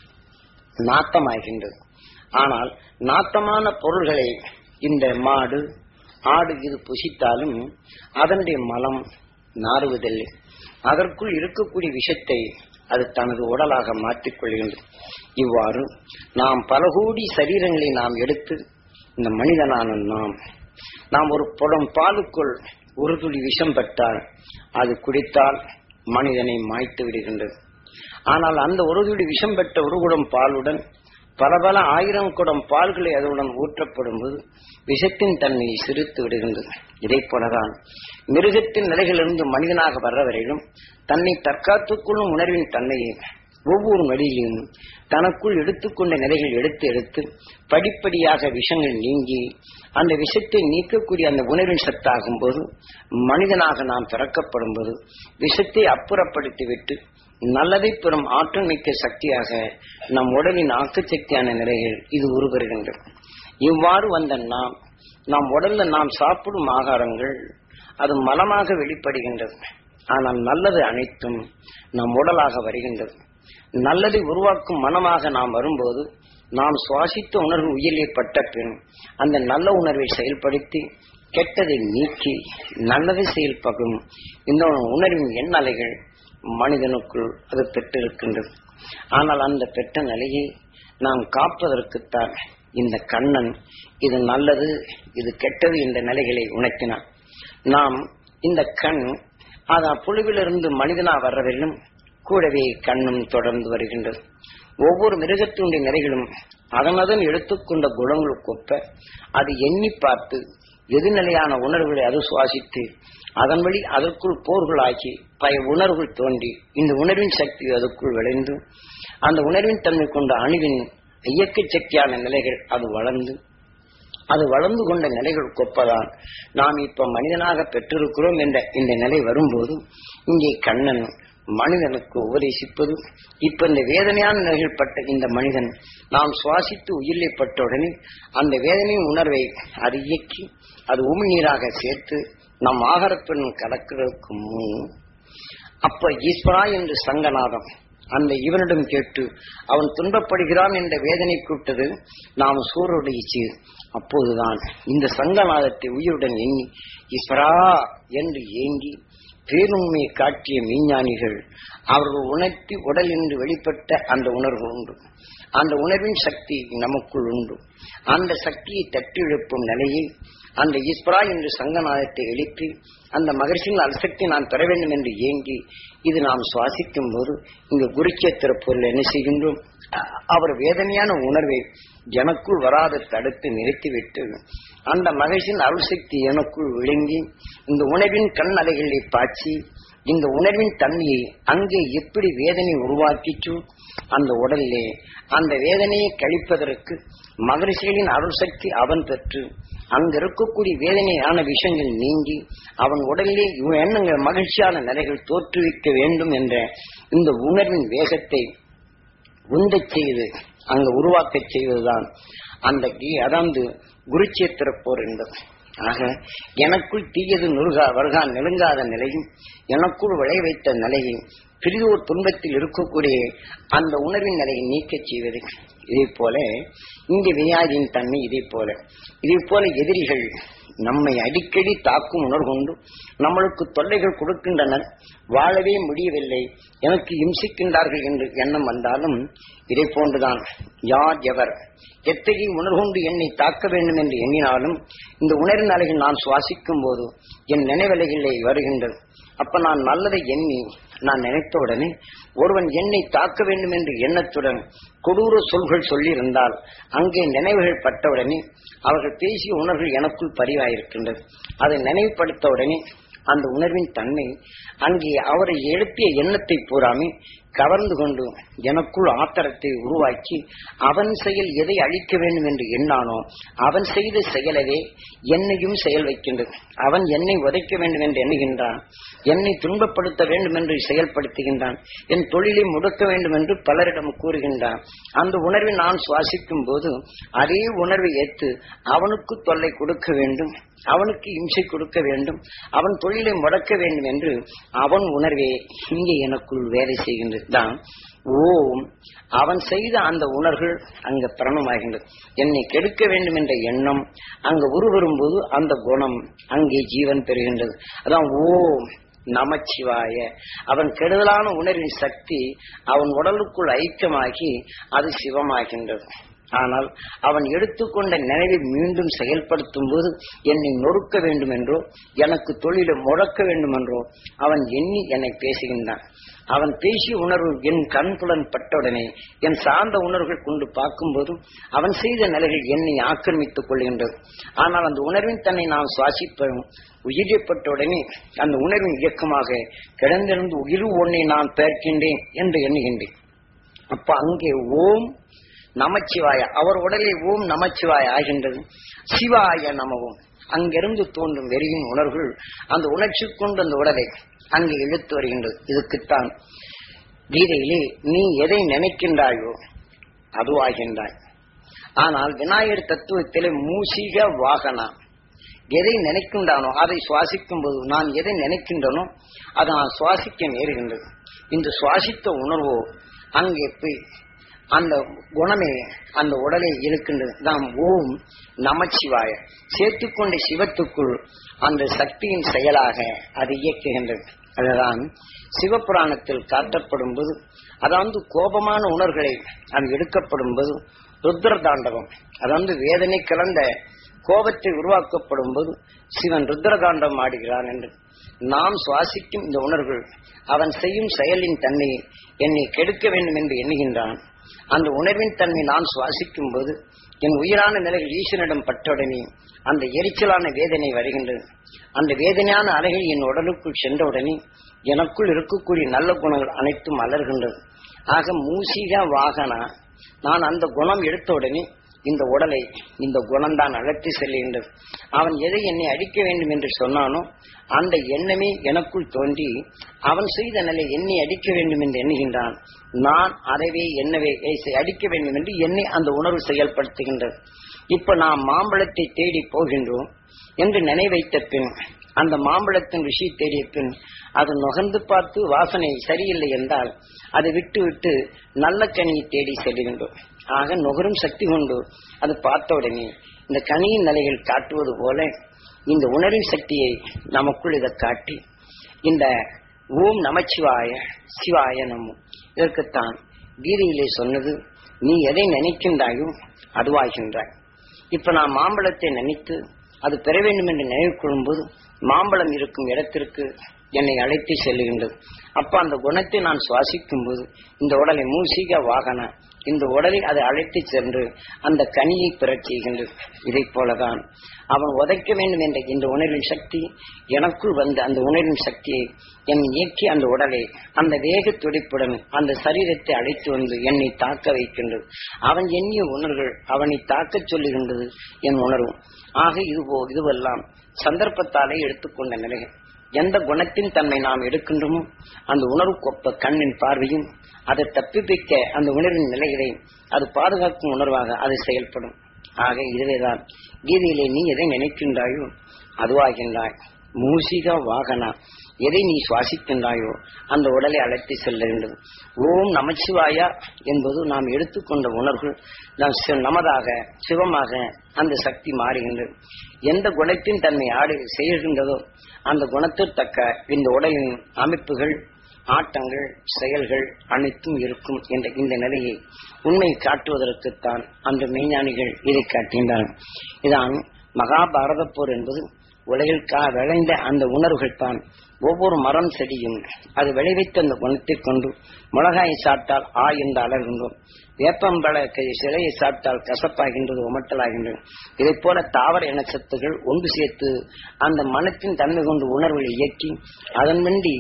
நாத்தமாகின்றது ஆனால் நாத்தமான பொருள்களை இந்த மாடு ஆடு இது புசித்தாலும் அதனுடைய மலம் நாறுவதில்லை அதற்குள் இருக்கக்கூடிய விஷத்தை அது தனது உடலாக மாற்றிக்கொள்கின்றது இவ்வாறு நாம் பல கோடி சரீரங்களை நாம் எடுத்து இந்த மனிதனான நாம் நாம் ஒரு புடம் பாலுக்குள் ஒரு துளி விஷம் பட்டால் அது குடித்தால் மனிதனை மாய்த்து விடுகின்றது ஆனால் அந்த ஒரு துளி விஷம் பெற்ற ஒரு குடம் பாலுடன் பல பல ஆயிரம் குடம் பால்களை அதனுடன் ஊற்றப்படும் போது விஷத்தின் தன்மையை சிரித்து விடுகின்றது இதை போலதான் மிருகத்தின் நிலைகளிலிருந்து மனிதனாக வர்ற வரையிலும் தன்னை தற்காத்துக் கொள்ளும் உணர்வின் தன்மையை ஒவ்வொரு நொடியிலும் தனக்குள் எடுத்துக்கொண்ட நிலைகள் எடுத்து எடுத்து படிப்படியாக விஷங்கள் நீங்கி அந்த விஷத்தை நீக்கக்கூடிய அந்த உணர்வின் சத்தாகும் போது மனிதனாக நாம் பிறக்கப்படும் போது விஷத்தை அப்புறப்படுத்திவிட்டு நல்லதை பெறும் ஆற்றல் மிக்க சக்தியாக நம் உடலின் ஆக்க சக்தியான நிலைகள் இது உருவருகின்றது இவ்வாறு வந்த நாம் நம் உடல்ல நாம் சாப்பிடும் ஆகாரங்கள் அது மலமாக வெளிப்படுகின்றது ஆனால் நல்லது அனைத்தும் நம் உடலாக வருகின்றது நல்லதை உருவாக்கும் மனமாக நாம் வரும்போது நாம் சுவாசித்த உணர்வு உயிரிலே பட்ட பின் அந்த நல்ல உணர்வை செயல்படுத்தி கெட்டதை நீக்கி நல்லதை செயல்படும் இந்த உணர்வின் எண்ணலைகள் மனிதனுக்குள் அது பெற்றிருக்கின்றது ஆனால் அந்த பெற்ற நிலையை நாம் காப்பதற்குத்தான் இந்த கண்ணன் இது நல்லது இது கெட்டது என்ற நிலைகளை உணர்த்தினான் நாம் இந்த கண் அதான் புழுவிலிருந்து மனிதனா வர்றவரையிலும் கூடவே கண்ணும் தொடர்ந்து வருகின்றது ஒவ்வொரு மிருகத்தினுடைய நிலைகளும் அதனதன் எடுத்துக்கொண்ட குணங்களுக்கு ஒப்ப அது எண்ணி பார்த்து எதிர்நிலையான உணர்வுகளை அது சுவாசித்து அதன் வழி அதற்குள் போர்களாக்கி பய உணர்வுகள் தோன்றி இந்த உணர்வின் சக்தி அதற்குள் விளைந்து அந்த உணர்வின் தன்மை கொண்ட அணுவின் இயக்க சக்தியான நிலைகள் அது வளர்ந்து அது வளர்ந்து கொண்ட நிலைகள் கொப்பதான் நாம் இப்ப மனிதனாக பெற்றிருக்கிறோம் என்ற இந்த நிலை வரும்போது இங்கே கண்ணன் மனிதனுக்கு உபதேசிப்பது இப்ப இந்த வேதனையான நிலைகள் பட்ட இந்த மனிதன் நாம் சுவாசித்து உயிரிலை பட்ட உடனே அந்த வேதனையின் உணர்வை அது இயக்கி அது உமிழ்நீராக சேர்த்து நம் ஆகாரத்துடன் கலக்கிறதுக்கு முன் அப்ப ஈஸ்வரா என்று சங்கநாதம் அந்த இவனிடம் கேட்டு அவன் துன்பப்படுகிறான் என்ற வேதனை கூட்டது நாம் சூருடைச்சு அப்போதுதான் இந்த சங்கநாதத்தை உயிருடன் எண்ணி ஈஸ்வரா என்று ஏங்கி பேருண்மையை காட்டிய மெய்ஞானிகள் அவர்கள் உணர்த்தி உடல் என்று வெளிப்பட்ட அந்த உணர்வு உண்டு அந்த உணர்வின் சக்தி நமக்குள் உண்டு அந்த சக்தியை தட்டி எழுப்பும் நிலையை அந்த ஈஸ்வரா என்று சங்கநாதத்தை எழுப்பி அந்த மகிழ்ச்சியின் அல்சக்தி நான் பெற வேண்டும் என்று ஏங்கி இது நாம் சுவாசிக்கும் போது இங்கு குருச்சேத்திர பொருள் என்ன செய்கின்றோம் அ- அவர் வேதனையான உணர்வை எனக்குள் வராத தடுத்து நிறுத்திவிட்டு அந்த மகிழ்ச்சியின் அருள்சக்தி எனக்குள் விழுங்கி இந்த உணர்வின் கண் அலைகளை பாய்ச்சி இந்த உணர்வின் தன்மையை அங்கே எப்படி வேதனை உருவாக்கிச்சு அந்த உடலிலே அந்த வேதனையை கழிப்பதற்கு மகரிஷிகளின் அருள் சக்தி அவன் பெற்று அங்க இருக்கக்கூடிய வேதனையான விஷயங்கள் நீங்கி அவன் உடலிலே இவ எண்ணங்கள் மகிழ்ச்சியான நிலைகள் தோற்றுவிக்க வேண்டும் என்ற இந்த உணர்வின் வேகத்தை உந்தச் செய்து அங்க உருவாக்கச் செய்வதுதான் அந்த கீ- அதாவது குருச்சேத்திர போர் என்பது ஆக எனக்குள் தீயது நுருகா வருகா நெருங்காத நிலையும் எனக்குள் விளைய வைத்த நிலையும் பிரிதோர் துன்பத்தில் இருக்கக்கூடிய அந்த உணர்வின் நிலையை நீக்கச் செய்வது இதே போல இங்க வியாதியின் தன்மை இதே போல இதே போல எதிரிகள் நம்மை அடிக்கடி தாக்கும் உணர்கொண்டு நம்மளுக்கு தொல்லைகள் கொடுக்கின்றனர் வாழவே முடியவில்லை எனக்கு இம்சிக்கின்றார்கள் என்று எண்ணம் வந்தாலும் இதை போன்றுதான் யார் எவர் எத்தகைய உணர்கொண்டு என்னை தாக்க வேண்டும் என்று எண்ணினாலும் இந்த உணர்வின் அலைகள் நான் சுவாசிக்கும் போது என் நினைவலைகளை வருகின்றது அப்ப நான் நல்லதை எண்ணி நான் நினைத்தவுடனே ஒருவன் என்னை தாக்க வேண்டும் என்று எண்ணத்துடன் கொடூர சொல்கள் சொல்லியிருந்தால் அங்கே நினைவுகள் பட்டவுடனே அவர்கள் பேசிய உணர்வுகள் எனக்குள் பதிவாயிருக்கின்றது அதை நினைவுபடுத்த உடனே அந்த உணர்வின் தன்மை அங்கே அவரை எழுப்பிய எண்ணத்தை பூராமே கவர்ந்து கொண்டு எனக்குள் ஆத்திரத்தை உருவாக்கி அவன் செயல் எதை அழிக்க வேண்டும் என்று எண்ணானோ அவன் செய்த செயலவே என்னையும் செயல் வைக்கின்றது அவன் என்னை உதைக்க வேண்டும் என்று எண்ணுகின்றான் என்னை துன்பப்படுத்த வேண்டும் என்று செயல்படுத்துகின்றான் என் தொழிலை முடக்க வேண்டும் என்று பலரிடம் கூறுகின்றான் அந்த உணர்வை நான் சுவாசிக்கும் போது அதே உணர்வை ஏற்று அவனுக்கு தொல்லை கொடுக்க வேண்டும் அவனுக்கு இம்சை கொடுக்க வேண்டும் அவன் தொழிலை முடக்க வேண்டும் என்று அவன் உணர்வே இங்கே எனக்குள் வேலை செய்கின்றது தான் ஓம் அவன் செய்த அந்த உணர்வுகள் அங்க பிரணமாகின்றது என்னை கெடுக்க வேண்டும் என்ற எண்ணம் அங்க உருவரும்போது அந்த குணம் அங்கே ஜீவன் பெறுகின்றது அதான் ஓம் நமச்சிவாய அவன் கெடுதலான உணர்வின் சக்தி அவன் உடலுக்குள் ஐக்கியமாகி அது சிவமாகின்றது ஆனால் அவன் எடுத்துக்கொண்ட நினைவை மீண்டும் செயல்படுத்தும் போது என்னை நொறுக்க வேண்டும் என்றோ எனக்கு தொழிலை முடக்க வேண்டும் என்றோ அவன் எண்ணி என்னை பேசுகின்றான் அவன் பேசிய உணர்வு என் கண்புலன் பட்டவுடனே என் சார்ந்த உணர்வுகள் கொண்டு பார்க்கும்போதும் அவன் செய்த நிலைகள் என்னை ஆக்கிரமித்துக் கொள்கின்றது ஆனால் அந்த உணர்வின் தன்னை நான் சுவாசிப்பதும் உயிரிப்பட்ட உடனே அந்த உணர்வின் இயக்கமாக கிடந்திருந்து உயிர் ஒன்றை நான் பேர்க்கின்றேன் என்று எண்ணுகின்றேன் அப்ப அங்கே ஓம் நமச்சிவாய அவர் உடலில் ஓம் நமச்சிவாய ஆகின்றது சிவாய நமவும் அங்கிருந்து தோன்றும் வெறியின் உணர்வுகள் அந்த உணர்ச்சி கொண்டு அந்த உடலை அங்கே இழுத்து வருகின்றது இதுக்குத்தான் கீதையிலே நீ எதை நினைக்கின்றாயோ அதுவாகின்றாய் ஆனால் விநாயகர் தத்துவத்திலே மூசிக வாகனா எதை நினைக்கின்றானோ அதை சுவாசிக்கும் போது நான் எதை நினைக்கின்றனோ அதை நான் சுவாசிக்க நேருகின்றது இந்த சுவாசித்த உணர்வோ அங்கே போய் அந்த குணமே அந்த உடலை இருக்கின்றது நாம் ஓம் நமச்சிவாய சேர்த்துக்கொண்ட சிவத்துக்குள் அந்த சக்தியின் செயலாக அது இயக்குகின்றது அதுதான் சிவபுராணத்தில் காட்டப்படும் போது அதாவது கோபமான உணர்வுகளை அது எடுக்கப்படும் போது ருத்ர தாண்டவம் அதாவது வேதனை கலந்த கோபத்தை உருவாக்கப்படும் போது சிவன் ருத்ரகாண்டம் ஆடுகிறான் என்று நாம் சுவாசிக்கும் இந்த உணர்வுகள் அவன் செய்யும் செயலின் தன்மையை என்னை கெடுக்க வேண்டும் என்று எண்ணுகின்றான் அந்த உணர்வின் தன்மை நான் சுவாசிக்கும் போது என் உயிரான நிலைகள் ஈஸ்வரனிடம் பட்டவுடனே அந்த எரிச்சலான வேதனை வருகின்றது அந்த வேதனையான அலைகள் என் உடலுக்குள் சென்றவுடனே எனக்குள் இருக்கக்கூடிய நல்ல குணங்கள் அனைத்தும் அலர்கின்றது ஆக மூசிக வாகனா நான் அந்த குணம் எடுத்த உடனே இந்த உடலை இந்த குணம்தான் அழைத்து செல்கின்றது அவன் எதை என்னை அடிக்க வேண்டும் என்று சொன்னானோ அந்த எண்ணமே எனக்குள் தோன்றி அவன் செய்த நிலை என்னை அடிக்க வேண்டும் என்று எண்ணுகின்றான் நான் அறவே என்னவே அடிக்க வேண்டும் என்று என்னை அந்த உணர்வு செயல்படுத்துகின்றது இப்ப நாம் மாம்பழத்தை தேடி போகின்றோம் என்று நினைவைத்த பின் அந்த மாம்பழத்தின் ருசி தேடிய பின் அது நுகர்ந்து பார்த்து வாசனை சரியில்லை என்றால் அதை விட்டு விட்டு நல்ல கனியை தேடி செல்கின்றோம் ஆக நுகரும் சக்தி கொண்டு அது பார்த்த உடனே இந்த கனியின் நிலைகள் காட்டுவது போல இந்த உணர்வின் சக்தியை நமக்குள் இதை காட்டி இந்த ஓம் நமச்சிவாய சிவாய நமோ இதற்குத்தான் கீதையிலே சொன்னது நீ எதை நினைக்கின்றாயோ அதுவாகின்றாய் இப்ப நான் மாம்பழத்தை நினைத்து அது பெற வேண்டும் என்று நினைவு கொள்ளும்போது மாம்பழம் இருக்கும் இடத்திற்கு என்னை அழைத்து செல்லுகின்றது அப்ப அந்த குணத்தை நான் சுவாசிக்கும் போது இந்த உடலை மூசிக வாகன இந்த உடலை அதை அழைத்து சென்று அந்த கனியை பெறச் செய்கின்றது இதை போலதான் அவன் உதைக்க வேண்டும் என்ற இந்த உணர்வின் சக்தி எனக்குள் வந்த அந்த உணர்வின் சக்தியை என் இயக்கி அந்த உடலை அந்த வேக துடிப்புடன் அந்த சரீரத்தை அழைத்து வந்து என்னை தாக்க வைக்கின்றது அவன் எண்ணிய உணர்வுகள் அவனை தாக்கச் சொல்லுகின்றது என் உணர்வு ஆக இதுபோ இதுவெல்லாம் சந்தர்ப்பத்தாலே எடுத்துக்கொண்ட நிலைகள் எந்த குணத்தின் தன்மை நாம் எடுக்கின்றோமோ அந்த உணர்வு கொப்ப கண்ணின் பார்வையும் அதை தப்பிப்பிக்க அந்த உணர்வின் நிலைகளை அது பாதுகாக்கும் உணர்வாக அது செயல்படும் ஆக இதுவேதான் கீதையிலே நீ எதை நினைக்கின்றாயோ அதுவாகின்றாய் மூசிகா வாகனா எதை நீ சுவாசிக்கின்றாயோ அந்த உடலை அழைத்து செல்ல வேண்டும் ஓம் நமச்சிவாயா என்பது நாம் எடுத்துக்கொண்ட உணர்வு நாம் சி- நமதாக சிவமாக அந்த சக்தி மாறுகின்றது எந்த குணத்தின் தன்மை ஆடு செய்கின்றதோ அந்த குணத்திற்கு தக்க இந்த உடலின் அமைப்புகள் ஆட்டங்கள் செயல்கள் அனைத்தும் இருக்கும் என்ற இந்த நிலையை உண்மை காட்டுவதற்குத்தான் அந்த மெய்ஞானிகள் இதை காட்டுகின்றனர் இதான் மகாபாரத போர் என்பது உலகில் கா விளைந்த அந்த உணர்வுகள் தான் ஒவ்வொரு மரம் செடியும் அது விளைவித்த அந்த குணத்தை கொண்டு மிளகாயை சாப்பிட்டால் ஆ என்று அலர்கின்றோம் வேப்பம்பழ க- சிலையை சாப்பிட்டால் கசப்பாகின்றது உமட்டலாகின்றது இதைப் போல தாவர இனச்சத்துகள் ஒன்று சேர்த்து அந்த மனத்தின் தன்மை கொண்டு உணர்வுகளை இயக்கி அதன் வண்டி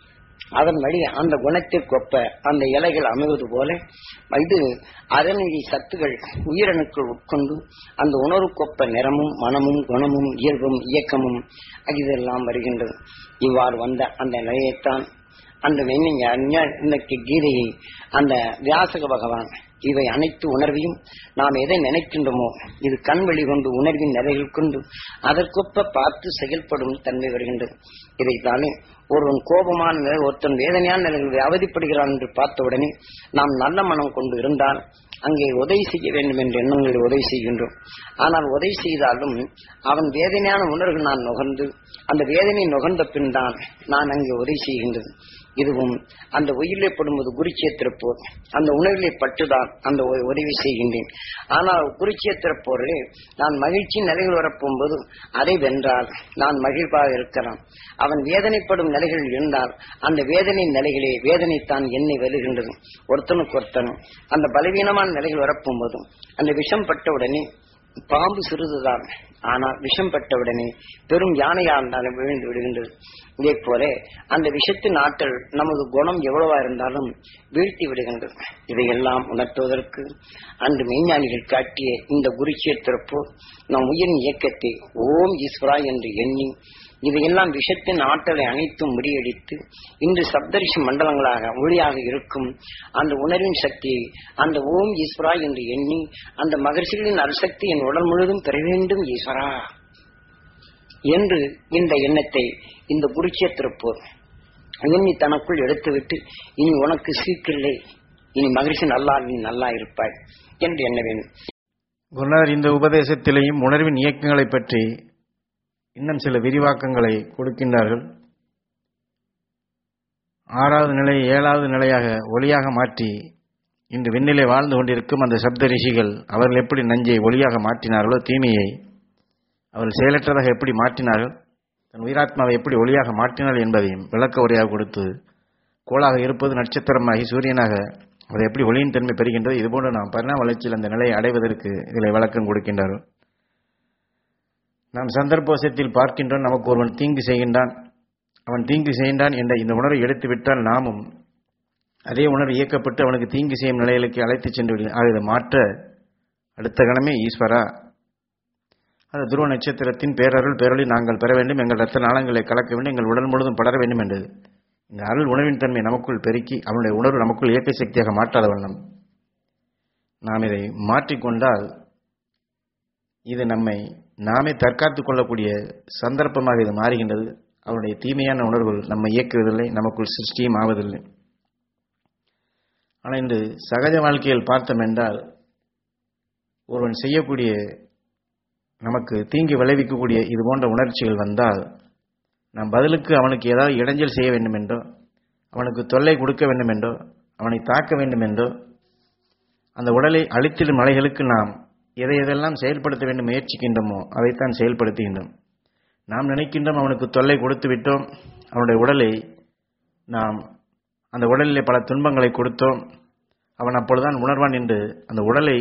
அதன் வழி அந்த குணத்திற்கொப்ப அந்த இலைகள் அமைவது போல இது அதனுடைய சத்துகள் உயிரணுக்கள் உட்கொண்டு அந்த உணர்வுக்கொப்ப நிறமும் மனமும் குணமும் இயல்பும் இயக்கமும் இதெல்லாம் வருகின்றது இவ்வாறு வந்த அந்த நிலையைத்தான் அந்த மெய்ஞ இன்னைக்கு கீதையை அந்த வியாசக பகவான் இவை அனைத்து உணர்வையும் நாம் எதை நினைக்கின்றோமோ இது கண் வெளி கொண்டு உணர்வின் நிலைகள் கொண்டு அதற்கொப்ப பார்த்து செயல்படும் தன்மை வருகின்றது இதைத்தானே ஒருவன் கோபமான நிலை ஒருத்தன் வேதனையான நிலைகளில் அவதிப்படுகிறான் என்று பார்த்த உடனே நாம் நல்ல மனம் கொண்டு இருந்தால் அங்கே உதவி செய்ய வேண்டும் என்ற எண்ணங்களில் உதவி செய்கின்றோம் ஆனால் உதவி செய்தாலும் அவன் வேதனையான உணர்வு நான் நுகர்ந்து அந்த வேதனை நுகர்ந்த பின் தான் நான் அங்கே உதவி செய்கின்றது இதுவும் அந்த உயிரிலே படும்போது குருச்சேத்திர போர் அந்த உணர்விலே பட்டுதான் அந்த உ- உதவி செய்கின்றேன் ஆனால் குருச்சேத்திர போரிலே நான் மகிழ்ச்சி நிலைகள் வரப்போகும்போது அதை வென்றால் நான் மகிழ்வாக இருக்கலாம் அவன் வேதனைப்படும் நிலைகளில் இருந்தால் அந்த வேதனை நிலைகளே வேதனை தான் என்னை வெல்லுகின்றது ஒருத்தனுக்கு ஒருத்தனும் அந்த பலவீனமான நிலைகள் வரப்போகும்போதும் அந்த விஷம் பட்டவுடனே பாம்பு சிறிதுதான் ஆனால் விஷம் பட்டவுடனே பெரும் யானையா இருந்தாலும் விழுந்து விடுகின்றது இதே போல அந்த விஷத்தின் ஆற்றல் நமது குணம் எவ்வளவா இருந்தாலும் வீழ்த்தி விடுகின்றது இதையெல்லாம் உணர்த்துவதற்கு அன்று மெய்ஞானிகள் காட்டிய இந்த குருச்சேத்திரப்போ நம் உயிரின் இயக்கத்தை ஓம் ஈஸ்வரா என்று எண்ணி இதையெல்லாம் விஷத்தின் ஆற்றலை அனைத்தும் முறியடித்து இன்று சப்தரிஷி மண்டலங்களாக ஒளியாக இருக்கும் அந்த உணர்வின் சக்தியை அந்த ஓம் ஈஸ்வரா என்று எண்ணி அந்த மகர்ஷிகளின் அருசக்தி என் உடல் முழுவதும் பெற வேண்டும் ஈஸ்வரா என்று இந்த எண்ணத்தை இந்த குருச்சேத்திரப்போர் எண்ணி தனக்குள் எடுத்துவிட்டு இனி உனக்கு சீக்கில்லை இனி மகிழ்ச்சி நல்லா நீ நல்லா இருப்பாய் என்று எண்ண வேண்டும் குருநாதர் இந்த உபதேசத்திலேயும் உணர்வின் இயக்கங்களை பற்றி இன்னும் சில விரிவாக்கங்களை கொடுக்கின்றார்கள் ஆறாவது நிலை ஏழாவது நிலையாக ஒளியாக மாற்றி இன்று விண்ணிலே வாழ்ந்து கொண்டிருக்கும் அந்த சப்த ரிஷிகள் அவர்கள் எப்படி நஞ்சை ஒளியாக மாற்றினார்களோ தீமையை அவர்கள் செயலற்றதாக எப்படி மாற்றினார்கள் தன் உயிராத்மாவை எப்படி ஒளியாக மாற்றினார்கள் என்பதையும் விளக்க உரையாக கொடுத்து கோளாக இருப்பது நட்சத்திரமாகி சூரியனாக அதை எப்படி ஒளியின் தன்மை பெறுகின்றது இதுபோன்று நாம் பரிணாம வளர்ச்சியில் அந்த நிலையை அடைவதற்கு இதில் விளக்கம் கொடுக்கின்றார்கள் நாம் சந்தர்ப்போசத்தில் பார்க்கின்றோம் நமக்கு ஒருவன் தீங்கு செய்கின்றான் அவன் தீங்கு செய்கின்றான் என்ற இந்த உணர்வை எடுத்துவிட்டால் நாமும் அதே உணர்வு இயக்கப்பட்டு அவனுக்கு தீங்கு செய்யும் நிலைகளுக்கு அழைத்துச் சென்று விடுகிறோம் ஆக இதை மாற்ற அடுத்த கணமே ஈஸ்வரா அந்த துருவ நட்சத்திரத்தின் பேரருள் பேரொழி நாங்கள் பெற வேண்டும் எங்கள் ரத்த நாளங்களை கலக்க வேண்டும் எங்கள் உடல் முழுவதும் படர வேண்டும் என்றது இந்த அருள் உணவின் தன்மை நமக்குள் பெருக்கி அவனுடைய உணர்வு நமக்குள் இயக்க சக்தியாக மாற்றாத வண்ணம் நாம் இதை மாற்றிக்கொண்டால் இது நம்மை நாமே தற்காத்துக் கொள்ளக்கூடிய சந்தர்ப்பமாக இது மாறுகின்றது அவனுடைய தீமையான உணர்வுகள் நம்மை இயக்குவதில்லை நமக்குள் சிருஷ்டியும் ஆவதில்லை ஆனால் இன்று சகஜ வாழ்க்கையில் பார்த்தோம் என்றால் ஒருவன் செய்யக்கூடிய நமக்கு தீங்கு விளைவிக்கக்கூடிய இது போன்ற உணர்ச்சிகள் வந்தால் நாம் பதிலுக்கு அவனுக்கு ஏதாவது இடைஞ்சல் செய்ய வேண்டும் என்றோ அவனுக்கு தொல்லை கொடுக்க வேண்டும் என்றோ அவனை தாக்க வேண்டும் என்றோ அந்த உடலை அழித்திடும் மலைகளுக்கு நாம் எதை எதெல்லாம் செயல்படுத்த வேண்டும் முயற்சிக்கின்றோமோ அதைத்தான் செயல்படுத்துகின்றோம் நாம் நினைக்கின்றோம் அவனுக்கு தொல்லை கொடுத்து விட்டோம் அவனுடைய உடலை நாம் அந்த உடலிலே பல துன்பங்களை கொடுத்தோம் அவன் அப்பொழுதுதான் உணர்வான் என்று அந்த உடலை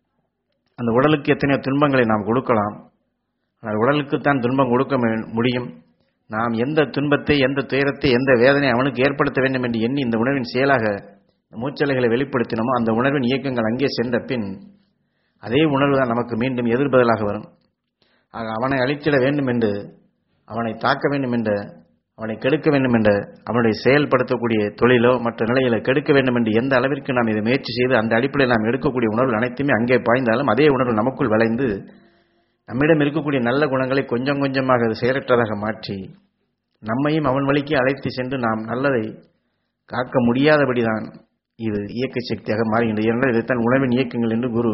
அந்த உடலுக்கு எத்தனையோ துன்பங்களை நாம் கொடுக்கலாம் ஆனால் உடலுக்குத்தான் துன்பம் கொடுக்க மே- முடியும் நாம் எந்த துன்பத்தை எந்த துயரத்தை எந்த வேதனை அவனுக்கு ஏற்படுத்த வேண்டும் என்று எண்ணி இந்த உணர்வின் செயலாக இந்த மூச்சலைகளை வெளிப்படுத்தினோமோ அந்த உணர்வின் இயக்கங்கள் அங்கே சென்ற பின் அதே உணர்வு தான் நமக்கு மீண்டும் எதிர்பதலாக வரும் ஆக அவனை அழித்திட வேண்டும் என்று அவனை தாக்க வேண்டும் என்ற அவனை கெடுக்க வேண்டும் என்ற அவனுடைய செயல்படுத்தக்கூடிய தொழிலோ மற்ற நிலையில கெடுக்க வேண்டும் என்று எந்த அளவிற்கு நாம் இதை முயற்சி செய்து அந்த அடிப்படையில் நாம் எடுக்கக்கூடிய உணர்வு அனைத்துமே அங்கே பாய்ந்தாலும் அதே உணர்வு நமக்குள் விளைந்து நம்மிடம் இருக்கக்கூடிய நல்ல குணங்களை கொஞ்சம் கொஞ்சமாக அது செயலற்றதாக மாற்றி நம்மையும் அவன் வழிக்கு அழைத்து சென்று நாம் நல்லதை காக்க முடியாதபடிதான் இது இயக்க சக்தியாக மாறுகின்றது என்றால் இதைத்தான் உணவின் இயக்கங்கள் என்று குரு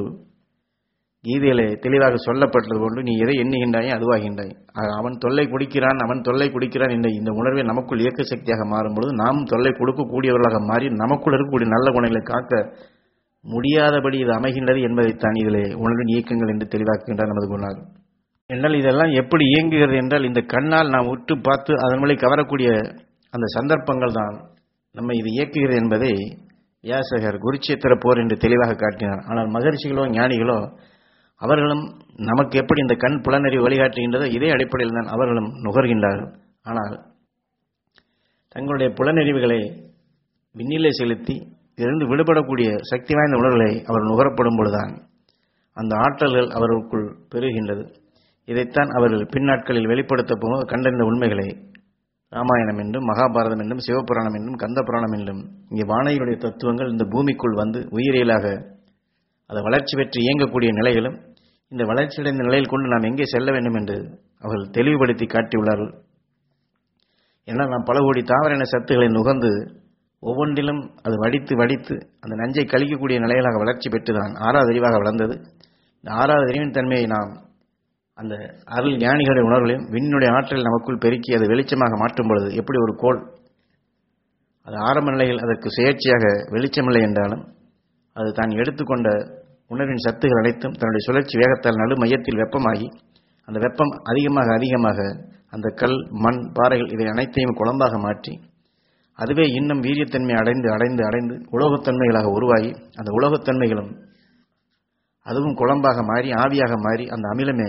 கீதையிலே தெளிவாக சொல்லப்பட்டது போன்று நீ எதை எண்ணுகின்றாயோ அதுவாகின்றாய் ஆக அவன் தொல்லை குடிக்கிறான் அவன் தொல்லை குடிக்கிறான் என்ற இந்த உணர்வை நமக்குள் இயக்க சக்தியாக மாறும்பொழுது நாம் தொல்லை கொடுக்கக்கூடியவர்களாக மாறி நமக்குள் இருக்கக்கூடிய நல்ல குணங்களை காக்க முடியாதபடி இது அமைகின்றது என்பதைத்தான் இதிலே உணர்வின் இயக்கங்கள் என்று தெளிவாக்குகின்றார் நமது குணார் என்றால் இதெல்லாம் எப்படி இயங்குகிறது என்றால் இந்த கண்ணால் நாம் உற்று பார்த்து அதன் வழி கவரக்கூடிய அந்த சந்தர்ப்பங்கள் தான் நம்மை இது இயக்குகிறது என்பதை வியாசகர் குருச்சேத்திர போர் என்று தெளிவாக காட்டினார் ஆனால் மகரிஷிகளோ ஞானிகளோ அவர்களும் நமக்கு எப்படி இந்த கண் புலனறிவு வழிகாட்டுகின்றதோ இதே அடிப்படையில் தான் அவர்களும் நுகர்கின்றார்கள் ஆனால் தங்களுடைய புலனறிவுகளை விண்ணிலே செலுத்தி இதிலிருந்து விடுபடக்கூடிய சக்தி வாய்ந்த உணர்வுகளை அவர் நுகரப்படும் பொழுதுதான் அந்த ஆற்றல்கள் அவர்களுக்குள் பெருகின்றது இதைத்தான் அவர்கள் பின்னாட்களில் வெளிப்படுத்த போகும்போது கண்டறிந்த உண்மைகளை ராமாயணம் என்றும் மகாபாரதம் என்றும் சிவபுராணம் என்றும் கந்த புராணம் என்றும் இங்கே வானையுடைய தத்துவங்கள் இந்த பூமிக்குள் வந்து உயிரியலாக அதை வளர்ச்சி பெற்று இயங்கக்கூடிய நிலைகளும் இந்த வளர்ச்சியடைந்த நிலையில் கொண்டு நாம் எங்கே செல்ல வேண்டும் என்று அவர்கள் தெளிவுபடுத்தி காட்டியுள்ளார்கள் ஏன்னா நாம் பல கோடி தாவர சத்துக்களை நுகர்ந்து ஒவ்வொன்றிலும் அது வடித்து வடித்து அந்த நஞ்சை கழிக்கக்கூடிய நிலைகளாக வளர்ச்சி பெற்றுதான் ஆறாவது அறிவாக வளர்ந்தது இந்த ஆறாவது அறிவின் தன்மையை நாம் அந்த அருள் ஞானிகளுடைய உணர்வுகளையும் விண்ணுடைய ஆற்றல் நமக்குள் பெருக்கி அதை வெளிச்சமாக மாற்றும் பொழுது எப்படி ஒரு கோள் அது ஆரம்ப நிலையில் அதற்கு சுயேட்சையாக வெளிச்சமில்லை என்றாலும் அது தான் எடுத்துக்கொண்ட உணர்வின் சத்துகள் அனைத்தும் தன்னுடைய சுழற்சி வேகத்தால் நடு மையத்தில் வெப்பமாகி அந்த வெப்பம் அதிகமாக அதிகமாக அந்த கல் மண் பாறைகள் இதை அனைத்தையும் குழம்பாக மாற்றி அதுவே இன்னும் வீரியத்தன்மை அடைந்து அடைந்து அடைந்து உலோகத்தன்மைகளாக உருவாகி அந்த உலோகத்தன்மைகளும் அதுவும் குழம்பாக மாறி ஆவியாக மாறி அந்த அமிலமே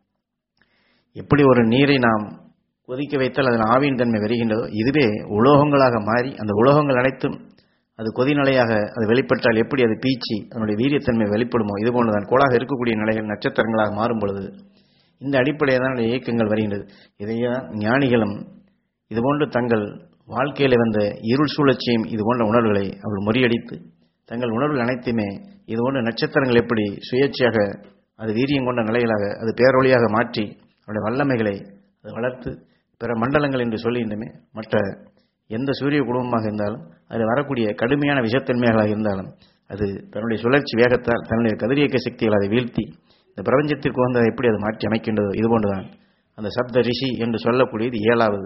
எப்படி ஒரு நீரை நாம் கொதிக்க வைத்தால் அதில் ஆவியின் தன்மை வருகின்றதோ இதுவே உலோகங்களாக மாறி அந்த உலோகங்கள் அனைத்தும் அது கொதிநிலையாக அது வெளிப்பட்டால் எப்படி அது பீச்சி அதனுடைய வீரியத்தன்மை வெளிப்படுமோ இது போன்றுதான் கோளாக இருக்கக்கூடிய நிலைகள் நட்சத்திரங்களாக மாறும் பொழுது இந்த அடிப்படையில் தான் இயக்கங்கள் வருகின்றது இதையே ஞானிகளும் இதுபோன்று தங்கள் வாழ்க்கையில் வந்த இருள் சூழச்சியும் இது போன்ற உணர்வுகளை அவர்கள் முறியடித்து தங்கள் உணர்வுகள் அனைத்துமே இது போன்ற நட்சத்திரங்கள் எப்படி சுயேட்சையாக அது வீரியம் கொண்ட நிலைகளாக அது பேரொழியாக மாற்றி அவருடைய வல்லமைகளை அது வளர்த்து பிற மண்டலங்கள் என்று சொல்லுகின்றமே மற்ற எந்த சூரிய குடும்பமாக இருந்தாலும் அதில் வரக்கூடிய கடுமையான விஷத்தன்மைகளாக இருந்தாலும் அது தன்னுடைய சுழற்சி வேகத்தால் தன்னுடைய கதிரியக்க சக்திகள் அதை வீழ்த்தி இந்த பிரபஞ்சத்திற்கு வந்து அதை எப்படி அது மாற்றி அமைக்கின்றதோ இது போன்றுதான் அந்த சப்த ரிஷி என்று சொல்லக்கூடியது ஏழாவது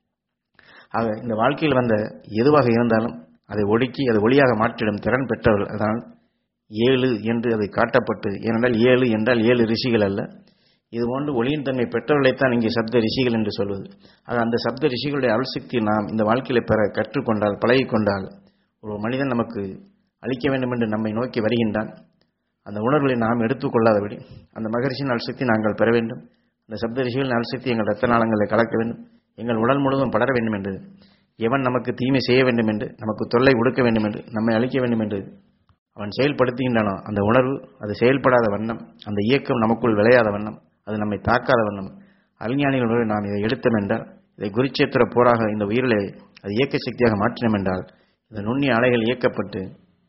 ஆக இந்த வாழ்க்கையில் வந்த எதுவாக இருந்தாலும் அதை ஒடுக்கி அதை ஒளியாக மாற்றிடும் திறன் பெற்றவர்கள் அதனால் ஏழு என்று அதை காட்டப்பட்டு ஏனென்றால் ஏழு என்றால் ஏழு ரிஷிகள் அல்ல இதுபோன்று ஒளியின் தன்மை பெற்றவர்களைத்தான் இங்கே சப்த ரிஷிகள் என்று சொல்வது ஆக அந்த சப்த ரிஷிகளுடைய அருள்சக்தி நாம் இந்த வாழ்க்கையில பெற கற்றுக்கொண்டால் பழகிக்கொண்டால் ஒரு மனிதன் நமக்கு அளிக்க வேண்டும் என்று நம்மை நோக்கி வருகின்றான் அந்த உணர்வுகளை நாம் எடுத்துக்கொள்ளாதபடி அந்த மகரிஷின் அல்சக்தி நாங்கள் பெற வேண்டும் அந்த சப்த ரிஷிகளின் அல்சக்தி எங்கள் ரத்த நாளங்களை கலக்க வேண்டும் எங்கள் உடல் முழுவதும் படர வேண்டும் என்று எவன் நமக்கு தீமை செய்ய வேண்டும் என்று நமக்கு தொல்லை கொடுக்க வேண்டும் என்று நம்மை அழிக்க வேண்டும் என்று அவன் செயல்படுத்துகின்றானோ அந்த உணர்வு அது செயல்படாத வண்ணம் அந்த இயக்கம் நமக்குள் விளையாத வண்ணம் அது நம்மை தாக்காத வண்ணம் அல்ஞானிகள் நாம் இதை எடுத்தோம் என்றால் இதை குருச்சேத்திர போராக இந்த உயிரிலே அது இயக்க சக்தியாக மாற்றினோம் என்றால் இந்த நுண்ணிய அலைகள் இயக்கப்பட்டு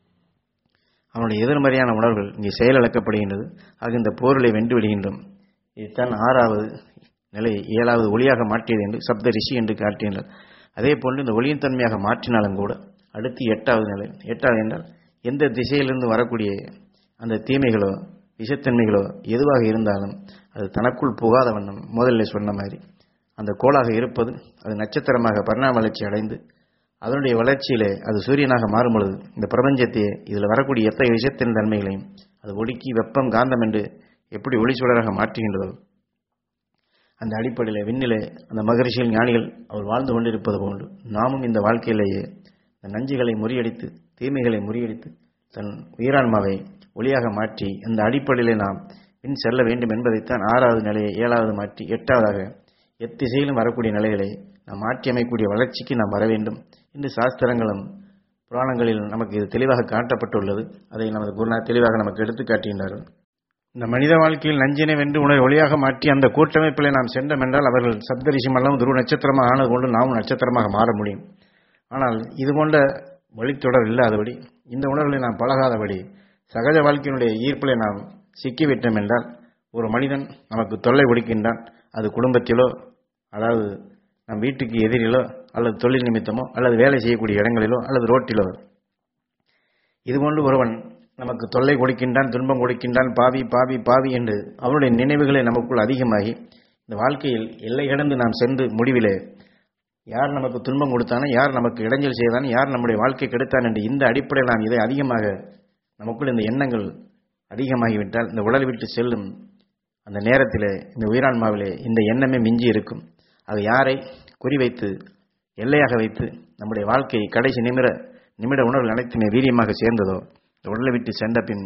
அவனுடைய எதிர்மறையான உணர்வுகள் இங்கே செயலிழக்கப்படுகின்றது ஆக இந்த போரிலை வென்று விடுகின்றோம் இதுதான் ஆறாவது நிலை ஏழாவது ஒளியாக மாற்றியது என்று சப்த ரிஷி என்று காட்டினார் அதே போன்று இந்த ஒளியின் தன்மையாக மாற்றினாலும் கூட அடுத்து எட்டாவது நிலை எட்டாவது என்றால் எந்த திசையிலிருந்து வரக்கூடிய அந்த தீமைகளோ விஷத்தன்மைகளோ எதுவாக இருந்தாலும் அது தனக்குள் புகாத வண்ணம் முதல்ல சொன்ன மாதிரி அந்த கோளாக இருப்பது அது நட்சத்திரமாக பரிணாம வளர்ச்சி அடைந்து அதனுடைய வளர்ச்சியிலே அது சூரியனாக மாறும் பொழுது இந்த பிரபஞ்சத்தையே இதில் வரக்கூடிய எத்தகைய விஷயத்தின் தன்மைகளையும் அது ஒடுக்கி வெப்பம் காந்தம் என்று எப்படி ஒளிச்சுடராக மாற்றுகின்றதோ அந்த அடிப்படையில் விண்ணிலே அந்த மகரிஷியில் ஞானிகள் அவர் வாழ்ந்து கொண்டிருப்பது போன்று நாமும் இந்த வாழ்க்கையிலேயே இந்த நஞ்சுகளை முறியடித்து தீமைகளை முறியடித்து தன் உயிரான்மாவை ஒளியாக மாற்றி இந்த அடிப்படையிலே நாம் பின் செல்ல வேண்டும் என்பதைத்தான் ஆறாவது நிலையை ஏழாவது மாற்றி எட்டாவதாக எத்திசையிலும் வரக்கூடிய நிலைகளை நாம் மாற்றி அமைக்கக்கூடிய வளர்ச்சிக்கு நாம் வர வேண்டும் என்று சாஸ்திரங்களும் புராணங்களில் நமக்கு இது தெளிவாக காட்டப்பட்டுள்ளது அதை நமது குருநாத் தெளிவாக நமக்கு எடுத்து காட்டுகின்றார்கள் இந்த மனித வாழ்க்கையில் நஞ்சினை வென்று உணவை ஒளியாக மாற்றி அந்த கூட்டமைப்பில் நாம் சென்றோம் என்றால் அவர்கள் சப்தரிஷி மல்லம் துருவ நட்சத்திரமாக ஆனது கொண்டு நாமும் நட்சத்திரமாக மாற முடியும் ஆனால் இது போன்ற வழித்தொடர் இல்லாதபடி இந்த உணர்வுகளை நாம் பழகாதபடி சகஜ வாழ்க்கையினுடைய ஈர்ப்பிலே நாம் சிக்கிவிட்டோம் என்றால் ஒரு மனிதன் நமக்கு தொல்லை கொடுக்கின்றான் அது குடும்பத்திலோ அதாவது நம் வீட்டுக்கு எதிரிலோ அல்லது தொழில் நிமித்தமோ அல்லது வேலை செய்யக்கூடிய இடங்களிலோ அல்லது ரோட்டிலோ இதுபோன்று ஒருவன் நமக்கு தொல்லை கொடுக்கின்றான் துன்பம் கொடுக்கின்றான் பாவி பாவி பாவி என்று அவனுடைய நினைவுகளை நமக்குள் அதிகமாகி இந்த வாழ்க்கையில் எல்லை கடந்து நாம் சென்று முடிவிலே யார் நமக்கு துன்பம் கொடுத்தானோ யார் நமக்கு இடைஞ்சல் செய்தான் யார் நம்முடைய வாழ்க்கை கெடுத்தான் என்று இந்த அடிப்படையில் நாம் இதை அதிகமாக நமக்குள் இந்த எண்ணங்கள் அதிகமாகிவிட்டால் இந்த உடலை விட்டு செல்லும் அந்த நேரத்திலே இந்த உயிரான்மாவிலே இந்த எண்ணமே மிஞ்சி இருக்கும் அது யாரை குறிவைத்து எல்லையாக வைத்து நம்முடைய வாழ்க்கை கடைசி நிமிட நிமிட உணர்வு அனைத்துமே வீரியமாக சேர்ந்ததோ இந்த உடலை விட்டு சென்ற பின்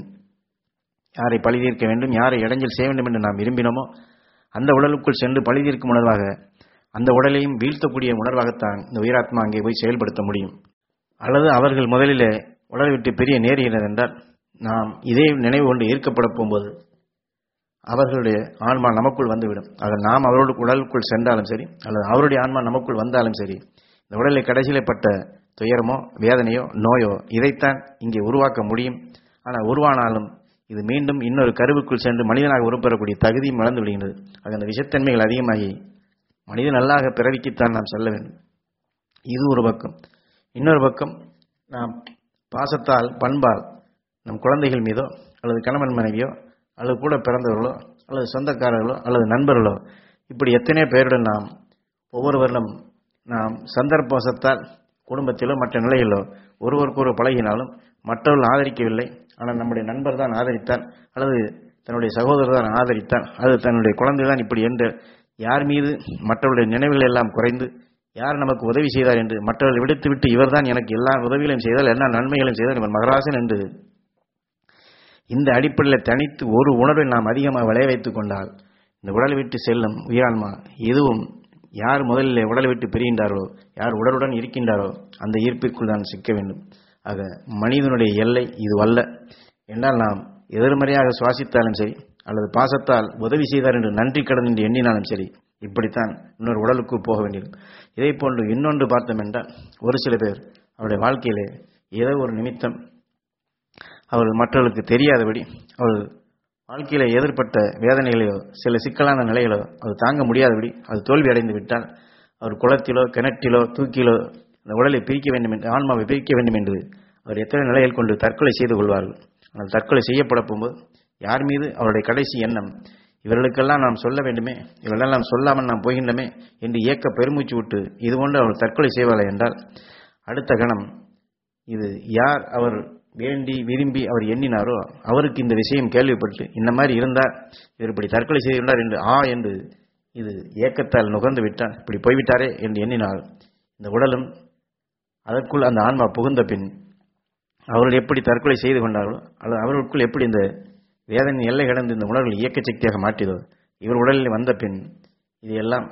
யாரை பழி தீர்க்க வேண்டும் யாரை இடைஞ்சல் செய்ய வேண்டும் என்று நாம் விரும்பினோமோ அந்த உடலுக்குள் சென்று பழி தீர்க்கும் உணர்வாக அந்த உடலையும் வீழ்த்தக்கூடிய உணர்வாகத்தான் இந்த உயிராத்மா அங்கே போய் செயல்படுத்த முடியும் அல்லது அவர்கள் முதலிலே உடலை விட்டு பெரிய நேருகிறது என்றால் நாம் இதே நினைவு கொண்டு ஈர்க்கப்பட போகும்போது அவர்களுடைய ஆன்மா நமக்குள் வந்துவிடும் ஆக நாம் அவரோடு உடலுக்குள் சென்றாலும் சரி அல்லது அவருடைய ஆன்மா நமக்குள் வந்தாலும் சரி இந்த உடலை கடைசியிலே பட்ட துயரமோ வேதனையோ நோயோ இதைத்தான் இங்கே உருவாக்க முடியும் ஆனால் உருவானாலும் இது மீண்டும் இன்னொரு கருவுக்குள் சென்று மனிதனாக உருப்பெறக்கூடிய தகுதியும் வளர்ந்து விடுகின்றது ஆக அந்த விஷத்தன்மைகள் அதிகமாகி மனிதன் நல்லாக பிறவிக்குத்தான் நாம் செல்ல வேண்டும் இது ஒரு பக்கம் இன்னொரு பக்கம் நாம் பாசத்தால் பண்பால் நம் குழந்தைகள் மீதோ அல்லது கணவன் மனைவியோ அல்லது கூட பிறந்தவர்களோ அல்லது சொந்தக்காரர்களோ அல்லது நண்பர்களோ இப்படி எத்தனை பேருடன் நாம் ஒவ்வொருவரிடம் நாம் சந்தர்ப்பவசத்தால் குடும்பத்திலோ மற்ற நிலையிலோ ஒருவருக்கு ஒரு பழகினாலும் மற்றவர்கள் ஆதரிக்கவில்லை ஆனால் நம்முடைய நண்பர் தான் ஆதரித்தார் அல்லது தன்னுடைய சகோதரர் தான் ஆதரித்தார் அது தன்னுடைய குழந்தை தான் இப்படி என்று யார் மீது மற்றவருடைய நினைவுகள் எல்லாம் குறைந்து யார் நமக்கு உதவி செய்தார் என்று மற்றவர்கள் விடுத்துவிட்டு இவர்தான் எனக்கு எல்லா உதவிகளையும் செய்தால் எல்லா நன்மைகளையும் செய்தார் இவர் மகராசன் என்று இந்த அடிப்படையில் தனித்து ஒரு உணர்வை நாம் அதிகமாக விளைய வைத்துக் கொண்டால் இந்த உடலை விட்டு செல்லும் உயிரான்மா எதுவும் யார் முதலில் உடலை விட்டு பிரிகின்றாரோ யார் உடலுடன் இருக்கின்றாரோ அந்த ஈர்ப்பிற்குள் தான் சிக்க வேண்டும் ஆக மனிதனுடைய எல்லை இது அல்ல என்றால் நாம் எதிர்மறையாக சுவாசித்தாலும் சரி அல்லது பாசத்தால் உதவி செய்தார் என்று நன்றி கடன் என்று எண்ணினாலும் சரி இப்படித்தான் இன்னொரு உடலுக்கு போக வேண்டியது இதே போன்று இன்னொன்று பார்த்தோம் என்றால் ஒரு சில பேர் அவருடைய வாழ்க்கையிலே ஏதோ ஒரு நிமித்தம் அவர்கள் மற்றவர்களுக்கு தெரியாதபடி அவர்கள் வாழ்க்கையில எதிர்பட்ட வேதனைகளையோ சில சிக்கலான நிலைகளோ அது தாங்க முடியாதபடி அது தோல்வி அடைந்து விட்டால் அவர் குளத்திலோ கிணற்றிலோ தூக்கிலோ அந்த உடலை பிரிக்க வேண்டும் என்று ஆன்மாவை பிரிக்க வேண்டும் என்று அவர் எத்தனை நிலைகள் கொண்டு தற்கொலை செய்து கொள்வார்கள் ஆனால் தற்கொலை செய்யப்பட போகும்போது யார் மீது அவருடைய கடைசி எண்ணம் இவர்களுக்கெல்லாம் நாம் சொல்ல வேண்டுமே இவர்களெல்லாம் சொல்லாமல் நாம் போகின்றமே என்று இயக்க பெருமூச்சு விட்டு இது கொண்டு அவர் தற்கொலை செய்வார்கள் என்றால் அடுத்த கணம் இது யார் அவர் வேண்டி விரும்பி அவர் எண்ணினாரோ அவருக்கு இந்த விஷயம் கேள்விப்பட்டு இந்த மாதிரி இருந்தார் இவர் இப்படி தற்கொலை செய்துள்ளார் என்று ஆ என்று இது ஏக்கத்தால் நுகர்ந்து விட்டார் இப்படி போய்விட்டாரே என்று எண்ணினால் இந்த உடலும் அதற்குள் அந்த ஆன்மா புகுந்த பின் அவர்கள் எப்படி தற்கொலை செய்து கொண்டார்களோ அல்லது அவர்களுக்குள் எப்படி இந்த வேதனை எல்லை கடந்து இந்த உணர்வுகள் இயக்க சக்தியாக மாற்றியதோ இவர் உடலில் வந்த பின் இது எல்லாம்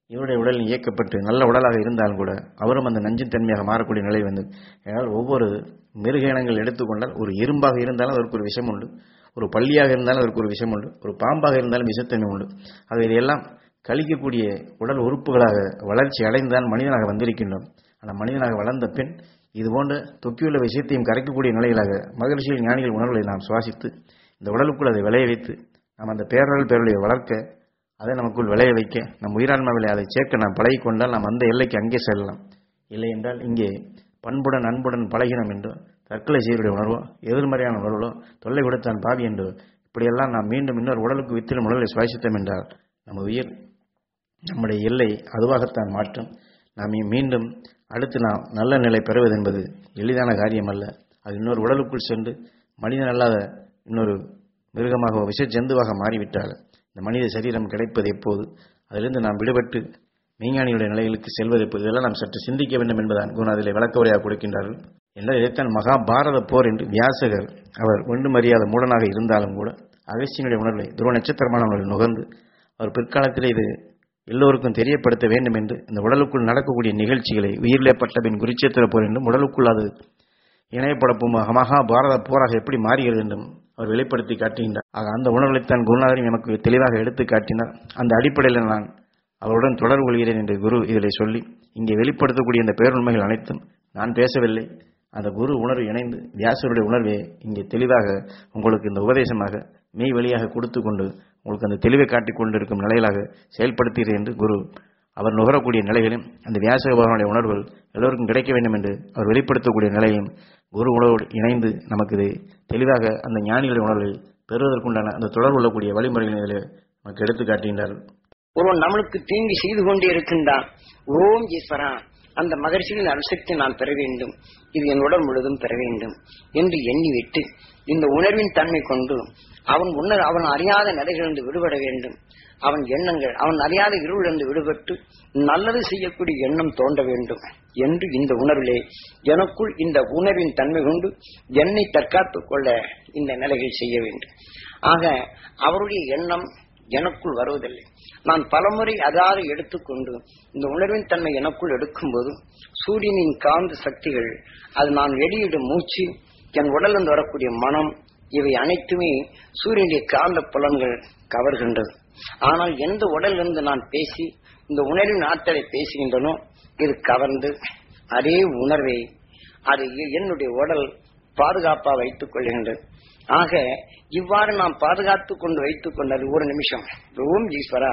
இவருடைய உடல் இயக்கப்பட்டு நல்ல உடலாக இருந்தாலும் கூட அவரும் அந்த நஞ்சின் தன்மையாக மாறக்கூடிய நிலை வந்து ஏனால் ஒவ்வொரு மிருக இனங்கள் எடுத்துக்கொண்டால் ஒரு எறும்பாக இருந்தாலும் அதற்கு ஒரு விஷம் உண்டு ஒரு பள்ளியாக இருந்தாலும் அதற்கு ஒரு விஷம் உண்டு ஒரு பாம்பாக இருந்தாலும் விஷத்தன்மை உண்டு ஆக இதையெல்லாம் கழிக்கக்கூடிய உடல் உறுப்புகளாக வளர்ச்சி அடைந்தான் மனிதனாக வந்திருக்கின்றோம் ஆனால் மனிதனாக வளர்ந்த பின் இது போன்ற தொக்கியுள்ள விஷயத்தையும் கரைக்கக்கூடிய நிலைகளாக மகிழ்ச்சியில் ஞானிகள் உணர்வுகளை நாம் சுவாசித்து இந்த உடலுக்குள் அதை விளைய வைத்து நாம் அந்த பேரல் பேரலை வளர்க்க அதை நமக்குள் விளைய வைக்க நம் உயிரான்மாவிலே அதை சேர்க்க நாம் பழகிக்கொண்டால் நாம் அந்த எல்லைக்கு அங்கே செல்லலாம் இல்லை என்றால் இங்கே பண்புடன் அன்புடன் பழகினோம் என்று தற்கொலை செய்வடைய உணர்வோ எதிர்மறையான உணர்வோ தொல்லை கொடுத்தான் பாவி என்று இப்படியெல்லாம் நாம் மீண்டும் இன்னொரு உடலுக்கு வித்திடும் உடலை சுவாசித்தோம் என்றால் நம்ம உயிர் நம்முடைய எல்லை அதுவாகத்தான் மாற்றும் நாம் மீண்டும் அடுத்து நாம் நல்ல நிலை பெறுவது என்பது எளிதான காரியம் அல்ல அது இன்னொரு உடலுக்குள் சென்று மனிதன் அல்லாத இன்னொரு மிருகமாக விஷ ஜந்துவாக மாறிவிட்டால் இந்த மனித சரீரம் கிடைப்பது எப்போது அதிலிருந்து நாம் விடுபட்டு மெய்ஞானியுடைய நிலைகளுக்கு செல்வது எப்போது இதெல்லாம் நாம் சற்று சிந்திக்க வேண்டும் என்பதான் குருநாதிலே விளக்க உரையாக கொடுக்கின்றார்கள் என்றால் இதைத்தான் மகாபாரத போர் என்று வியாசகர் அவர் ஒன்றும் அறியாத மூடனாக இருந்தாலும் கூட அகஸ்தியனுடைய உணர்வை துருவ நட்சத்திரமானவர்கள் நுகர்ந்து அவர் பிற்காலத்தில் இது எல்லோருக்கும் தெரியப்படுத்த வேண்டும் என்று இந்த உடலுக்குள் நடக்கக்கூடிய நிகழ்ச்சிகளை உயிரிழப்பட்ட பின் குருச்சேத்திர போர் என்றும் உடலுக்குள் அது இணையப்படப்பும் மகாபாரத போராக எப்படி மாறுகிறது என்றும் அவர் வெளிப்படுத்தி காட்டுகின்றார் ஆக அந்த உணர்வுகளைத்தான் குருநாதரும் எனக்கு தெளிவாக எடுத்து காட்டினார் அந்த அடிப்படையில் நான் அவருடன் தொடர்பு கொள்கிறேன் என்று குரு இதில் சொல்லி இங்கே வெளிப்படுத்தக்கூடிய இந்த பேருண்மைகள் அனைத்தும் நான் பேசவில்லை அந்த குரு உணர்வு இணைந்து வியாசருடைய உணர்வே இங்கே தெளிவாக உங்களுக்கு இந்த உபதேசமாக மெய் வழியாக கொடுத்து கொண்டு உங்களுக்கு அந்த தெளிவை காட்டிக் கொண்டிருக்கும் நிலையிலாக செயல்படுத்துகிறேன் என்று குரு அவர் நுகரக்கூடிய நிலைகளையும் அந்த வியாசக பகவானுடைய உணர்வுகள் எல்லோருக்கும் கிடைக்க வேண்டும் என்று அவர் வெளிப்படுத்தக்கூடிய நிலையும் குரு உணர்வோடு இணைந்து நமக்கு இது தெளிவாக அந்த ஞானிகளுடைய உணர்வை பெறுவதற்குண்டான அந்த தொடர்பு கொள்ளக்கூடிய வழிமுறைகளை இதில் நமக்கு எடுத்து காட்டுகின்றார்கள் ஒருவன் நம்மளுக்கு தீங்கு செய்து கொண்டே இருக்கின்றான் ஓம் ஈஸ்வரா அந்த மகர்ஷிகளின் அனுசக்தி நான் பெற வேண்டும் இது என் உடல் முழுதும் பெற வேண்டும் என்று எண்ணிவிட்டு இந்த உணர்வின் தன்மை கொண்டு அவன் உணர் அவன் அறியாத நிலைகளிலிருந்து விடுபட வேண்டும் அவன் எண்ணங்கள் அவன் அறியாத இருளிலிருந்து விடுபட்டு நல்லது செய்யக்கூடிய எண்ணம் தோன்ற வேண்டும் என்று இந்த உணர்விலே எனக்குள் இந்த உணர்வின் தன்மை கொண்டு என்னை தற்காத்துக் கொள்ள இந்த நிலைகள் செய்ய வேண்டும் ஆக அவருடைய எண்ணம் எனக்குள் வருவதில்லை நான் பலமுறை அதாவது எடுத்துக்கொண்டு இந்த உணர்வின் தன்மை எனக்குள் எடுக்கும்போது சூரியனின் காந்த சக்திகள் அது நான் வெளியிடும் மூச்சு என் உடலிருந்து வரக்கூடிய மனம் இவை அனைத்துமே சூரியனுடைய காந்த புலன்கள் கவர்கின்றது ஆனால் எந்த உடலிலிருந்து நான் பேசி இந்த உணர்வின் ஆற்றலை பேசுகின்றனோ இது கவர்ந்து அதே உணர்வை அது என்னுடைய உடல் பாதுகாப்பா வைத்துக் கொள்கின்றது ஆக இவ்வாறு நாம் பாதுகாத்துக் கொண்டு வைத்துக் கொண்டது ஒரு நிமிஷம் ஓம் ஈஸ்வரா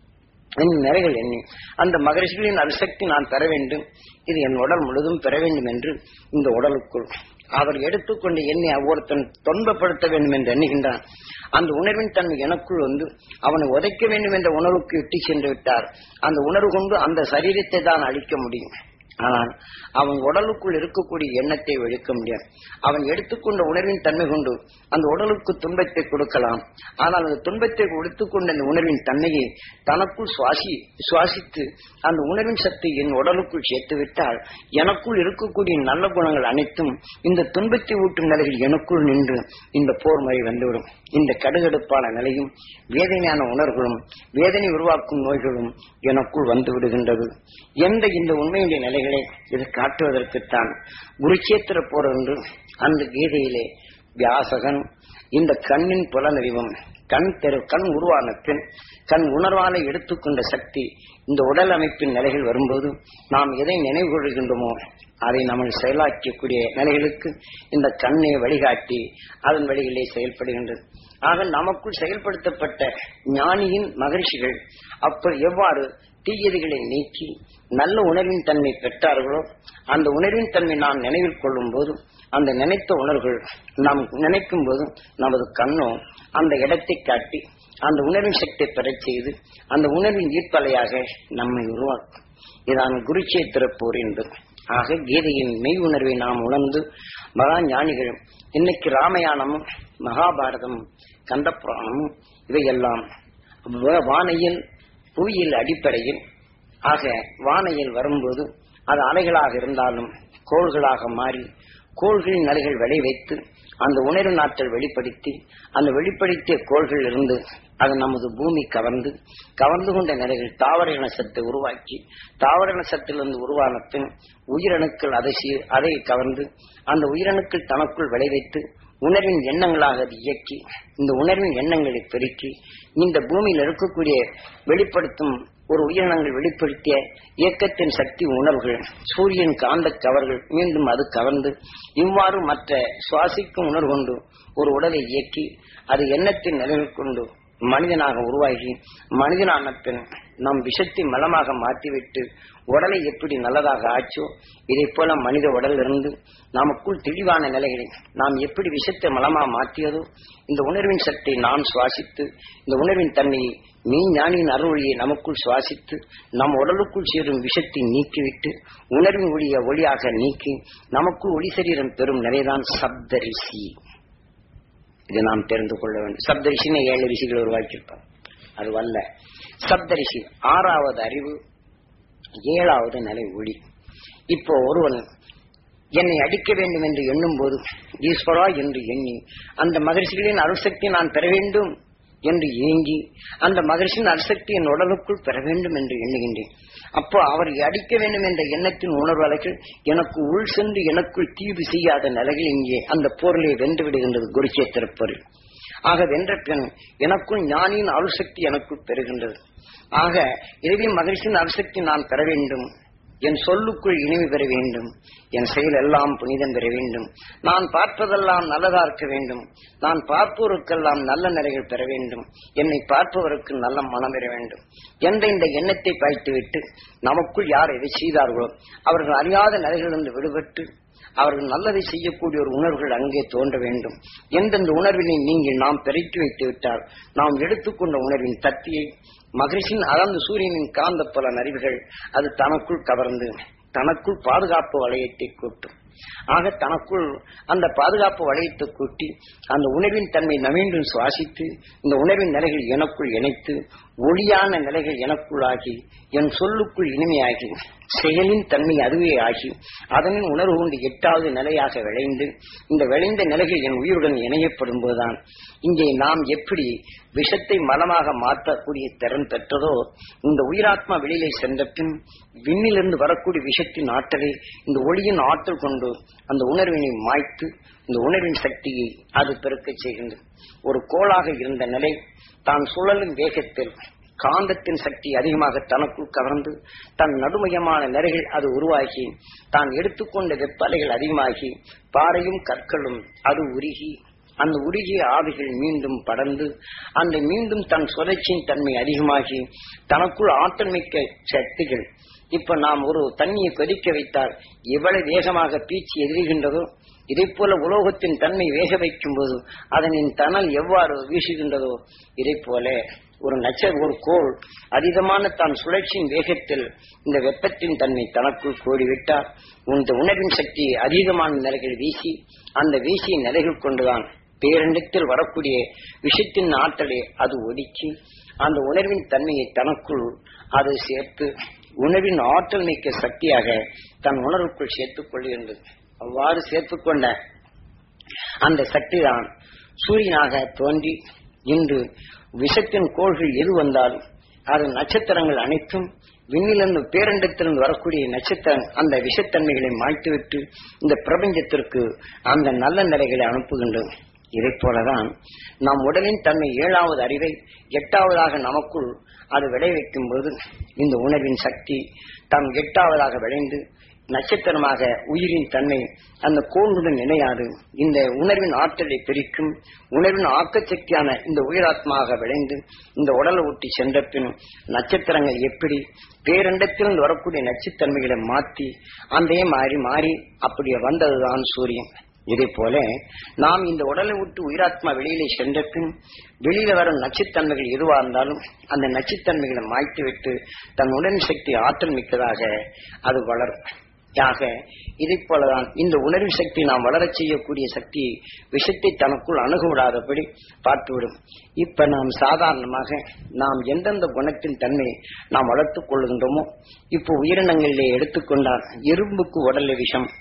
என் நிறைகள் எண்ணி அந்த மகரிஷிகளின் அரிசக்தி நான் பெற வேண்டும் இது என் உடல் முழுதும் பெற வேண்டும் என்று இந்த உடலுக்குள் அவர் எடுத்துக்கொண்டு என்னை ஒருத்தன் துன்பப்படுத்த வேண்டும் என்று எண்ணுகின்றான் அந்த உணர்வின் தன்மை எனக்குள் வந்து அவனை உதைக்க வேண்டும் என்ற உணர்வுக்கு இட்டு சென்று விட்டார் அந்த உணர்வு கொண்டு அந்த சரீரத்தை தான் அழிக்க முடியும் ஆனால் அவன் உடலுக்குள் இருக்கக்கூடிய எண்ணத்தை ஒழிக்க முடியாது அவன் எடுத்துக்கொண்ட உணர்வின் தன்மை கொண்டு அந்த உடலுக்கு துன்பத்தை கொடுக்கலாம் ஆனால் அந்த துன்பத்தை எடுத்துக்கொண்ட அந்த உணர்வின் தன்மையை தனக்குள் சுவாசி சுவாசித்து அந்த உணர்வின் சக்தி என் உடலுக்குள் சேர்த்து விட்டால் எனக்குள் இருக்கக்கூடிய நல்ல குணங்கள் அனைத்தும் இந்த துன்பத்தை ஊட்டும் நிலையில் எனக்குள் நின்று இந்த போர் முறை வந்துவிடும் இந்த கடுகடுப்பான நிலையும் வேதனையான உணர்வுகளும் வேதனை உருவாக்கும் நோய்களும் எனக்குள் வந்து விடுகின்றது எந்த இந்த உண்மையுடைய நிலைகளை இது காட்டுவதற்குத்தான் குருச்சேத்திர போர் என்று அந்த கீதையிலே வியாசகன் இந்த கண்ணின் புலனறிவும் கண் தெரு கண் உருவான பின் கண் உணர்வாலை எடுத்துக்கொண்ட சக்தி இந்த உடல் அமைப்பின் நிலைகள் வரும்போது நாம் எதை நினைவு கொள்கின்றோமோ அதை நம்ம செயலாக்கக்கூடிய நிலைகளுக்கு இந்த கண்ணை வழிகாட்டி அதன் வழியிலே செயல்படுகின்றது ஆக நமக்குள் செயல்படுத்தப்பட்ட ஞானியின் மகிழ்ச்சிகள் அப்ப எவ்வாறு தீயதிகளை நீக்கி நல்ல உணர்வின் தன்மை பெற்றார்களோ அந்த உணர்வின் தன்மை நாம் நினைவில் கொள்ளும் போது அந்த நினைத்த உணர்வுகள் நாம் நினைக்கும் போது நமது கண்ணோ அந்த இடத்தை காட்டி அந்த உணர்வின் சக்தியை பெறச் செய்து அந்த உணர்வின் ஈர்ப்பலையாக நம்மை உருவாக்கும் இதான் குருச்சேத்திர போர் என்பது ஆக கீதையின் மெய் உணர்வை நாம் உணர்ந்து மகா ஞானிகள் இன்னைக்கு ராமயானமும் மகாபாரதமும் கந்தபுராணமும் இவையெல்லாம் வானையில் புவியியல் அடிப்படையில் ஆக வானையில் வரும்போது அது அலைகளாக இருந்தாலும் கோள்களாக மாறி கோள்களின் நிலைகள் விளை வைத்து அந்த உணர்வு நாற்றல் வெளிப்படுத்தி அந்த வெளிப்படுத்திய கோள்கள் இருந்து அது நமது பூமி கவர்ந்து கவர்ந்து கொண்ட நிலைகள் தாவர இன சத்தை உருவாக்கி தாவர இன சத்திலிருந்து உருவான பின் உயிரணுக்கள் அதை சீ- அதை கவர்ந்து அந்த உயிரணுக்கள் தனக்குள் விளைவித்து உணர்வின் எண்ணங்களாக அது இயக்கி இந்த உணர்வின் எண்ணங்களை பெருக்கி இந்த பூமியில் இருக்கக்கூடிய வெளிப்படுத்தும் ஒரு உயிரினங்கள் வெளிப்படுத்திய இயக்கத்தின் சக்தி உணர்வுகள் சூரியன் காந்த கவர்கள் மீண்டும் அது கவர்ந்து இவ்வாறு மற்ற சுவாசிக்கும் உணர்வு கொண்டு ஒரு உடலை இயக்கி அது எண்ணத்தின் நிலையில் கொண்டு மனிதனாக உருவாகி மனிதனான பின் நம் விஷத்தை மலமாக மாற்றிவிட்டு உடலை எப்படி நல்லதாக ஆச்சோ இதை போல மனித உடல் இருந்து நமக்குள் தெளிவான நிலைகளை நாம் எப்படி விஷத்தை மலமாக மாற்றியதோ இந்த உணர்வின் சக்தியை நாம் சுவாசித்து இந்த உணர்வின் தன்மையை மெய்ஞானியின் அருள்வழியை நமக்குள் சுவாசித்து நம் உடலுக்குள் சேரும் விஷத்தை நீக்கிவிட்டு உணர்வின் ஒளிய ஒளியாக நீக்கி நமக்குள் ஒளி சரீரம் பெறும் நிலைதான் சப்தரிசி இதை நாம் தெரிந்து கொள்ள வேண்டும் சப்தரிசின்னு ஏழு ரிஷிகள் உருவாக்கியிருப்பார் அது அல்ல சப்தரிஷி ஆறாவது அறிவு ஏழாவது நிலை ஒளி இப்போ ஒருவன் என்னை அடிக்க வேண்டும் என்று எண்ணும் போது ஈஸ்வரா என்று எண்ணி அந்த மகரிஷிகளின் அருசக்தி நான் பெற வேண்டும் என்று ஏங்கி அந்த மகரிஷின் அருசக்தி என் உடலுக்குள் பெற வேண்டும் என்று எண்ணுகின்றேன் அப்போ அவரை அடிக்க வேண்டும் என்ற எண்ணத்தின் உணர்வலைகள் எனக்கு உள் சென்று எனக்குள் தீது செய்யாத நிலையில் இங்கே அந்த போரிலே வென்று விடுகின்றது குருச்சேத்திர போரில் ஆக வென்ற பின் எனக்குள் ஞானியின் அருசக்தி எனக்குள் பெறுகின்றது ஆக இறைவி மகிழ்ச்சியின் அருசக்தி நான் பெற வேண்டும் என் சொல்லுக்குள் இனிமை பெற வேண்டும் என் செயல் எல்லாம் புனிதம் பெற வேண்டும் நான் பார்ப்பதெல்லாம் நல்லதா இருக்க வேண்டும் நான் பார்ப்போருக்கெல்லாம் நல்ல நிலைகள் பெற வேண்டும் என்னை பார்ப்பவருக்கு நல்ல மனம் பெற வேண்டும் என்ற இந்த எண்ணத்தை பாய்த்துவிட்டு நமக்குள் யார் எதை செய்தார்களோ அவர்கள் அறியாத நிலைகளிலிருந்து விடுபட்டு அவர்கள் நல்லதை செய்யக்கூடிய ஒரு உணர்வுகள் அங்கே தோன்ற வேண்டும் எந்தெந்த உணர்வினை நீங்கள் நாம் பெருக்கி வைத்து விட்டால் நாம் எடுத்துக்கொண்ட உணர்வின் தத்தியை மகிழ்ச்சியின் அகர்ந்த சூரியனின் காந்த பல அறிவுகள் அது தனக்குள் கவர்ந்து தனக்குள் பாதுகாப்பு வளையத்தை கூட்டும் ஆக தனக்குள் அந்த பாதுகாப்பு வளையத்தை கூட்டி அந்த உணர்வின் தன்மை நவீண்டும் சுவாசித்து இந்த உணர்வின் நிலைகள் எனக்குள் இணைத்து ஒளியான நிலைகள் எனக்குள்ளாகி என் சொல்லுக்குள் இனிமையாகி செயலின் தன்மை அதுவே ஆகி அதனின் உணர்வு கொண்டு எட்டாவது நிலையாக விளைந்து இந்த விளைந்த நிலைகள் என் உயிருடன் இணையப்படும் போதுதான் இங்கே நாம் எப்படி விஷத்தை மலமாக மாற்றக்கூடிய திறன் பெற்றதோ இந்த உயிராத்மா வெளியிலே சென்ற பின் விண்ணிலிருந்து வரக்கூடிய விஷத்தின் ஆற்றலை இந்த ஒளியின் ஆற்றல் கொண்டு அந்த உணர்வினை மாய்த்து இந்த உணர்வின் சக்தியை அது பெருக்கச் செய்கின்றது ஒரு கோளாக இருந்த நிலை தான் சுழலும் வேகத்தில் காந்தத்தின் சக்தி அதிகமாக தனக்குள் கவர்ந்து தன் நடுமையமான நிலைகள் அது உருவாகி தான் எடுத்துக்கொண்ட வெப்பலைகள் அதிகமாகி பாறையும் கற்களும் அது உருகி அந்த உருகிய ஆவிகள் மீண்டும் படர்ந்து அந்த மீண்டும் தன் சுழற்சியின் தன்மை அதிகமாகி தனக்குள் ஆற்றல் மிக்க சக்திகள் இப்ப நாம் ஒரு தண்ணியை கொதிக்க வைத்தால் எவ்வளவு வேகமாக பீச்சி எதிர்கின்றதோ இதை போல உலோகத்தின் தன்மை வேக வைக்கும் போது அதனின் தணல் எவ்வாறு வீசுகின்றதோ இதை போல ஒரு நச்ச ஒரு கோள் அதீதமான தான் சுழற்சியின் வேகத்தில் இந்த வெப்பத்தின் தன்மை தனக்குள் கோடிவிட்டால் இந்த உணர்வின் சக்தியை அதீதமான நிலைகள் வீசி அந்த வீசிய நிலைகள் கொண்டுதான் பேரண்டத்தில் வரக்கூடிய விஷத்தின் ஆற்றலை அது ஒடுக்கி அந்த உணர்வின் தன்மையை தனக்குள் அது சேர்த்து உணர்வின் ஆற்றல் மிக்க சக்தியாக தன் உணர்வுக்குள் சேர்த்துக் கொள்கின்றது அவ்வாறு சேர்த்துக்கொண்ட அந்த சக்தி தான் சூரியனாக தோன்றி இன்று விஷத்தின் கோள்கள் எது வந்தாலும் அது நட்சத்திரங்கள் அனைத்தும் விண்ணிலிருந்து பேரண்டத்திலிருந்து வரக்கூடிய நட்சத்திரம் அந்த விஷத்தன்மைகளை மாய்த்துவிட்டு இந்த பிரபஞ்சத்திற்கு அந்த நல்ல நிலைகளை அனுப்புகின்றது இதை போலதான் நம் உடலின் தன்மை ஏழாவது அறிவை எட்டாவதாக நமக்குள் அது விளைவிக்கும் போது இந்த உணர்வின் சக்தி தம் எட்டாவதாக விளைந்து நட்சத்திரமாக உயிரின் தன்மை அந்த கோளுடன் இணையாது இந்த உணர்வின் ஆற்றலை பிரிக்கும் உணர்வின் ஆக்கச்சக்தியான இந்த உயிராத்மாக விளைந்து இந்த உடலை ஒட்டி சென்ற பின் நட்சத்திரங்கள் எப்படி பேரண்டத்திலிருந்து வரக்கூடிய நச்சுத்தன்மைகளை மாற்றி அந்த மாறி மாறி அப்படி வந்ததுதான் சூரியன் இதே போல நாம் இந்த உடலை விட்டு உயிராத்மா வெளியிலே சென்ற பின் வெளியில வரும் நச்சுத்தன்மைகள் எதுவா இருந்தாலும் அந்த நச்சுத்தன்மைகளை மாய்த்து விட்டு தன் உடல் சக்தி ஆற்றல் மிக்கதாக அது வளரும் ஆக இதை போலதான் இந்த உணர்வு சக்தி நாம் வளரச் செய்யக்கூடிய சக்தி விஷத்தை தனக்குள் அணுகவிடாதபடி பார்த்துவிடும் இப்ப நாம் சாதாரணமாக நாம் எந்தெந்த குணத்தின் தன்மை நாம் வளர்த்துக் கொள்கின்றோமோ இப்போ உயிரினங்களிலே எடுத்துக்கொண்டால் எறும்புக்கு உடல்ல விஷம்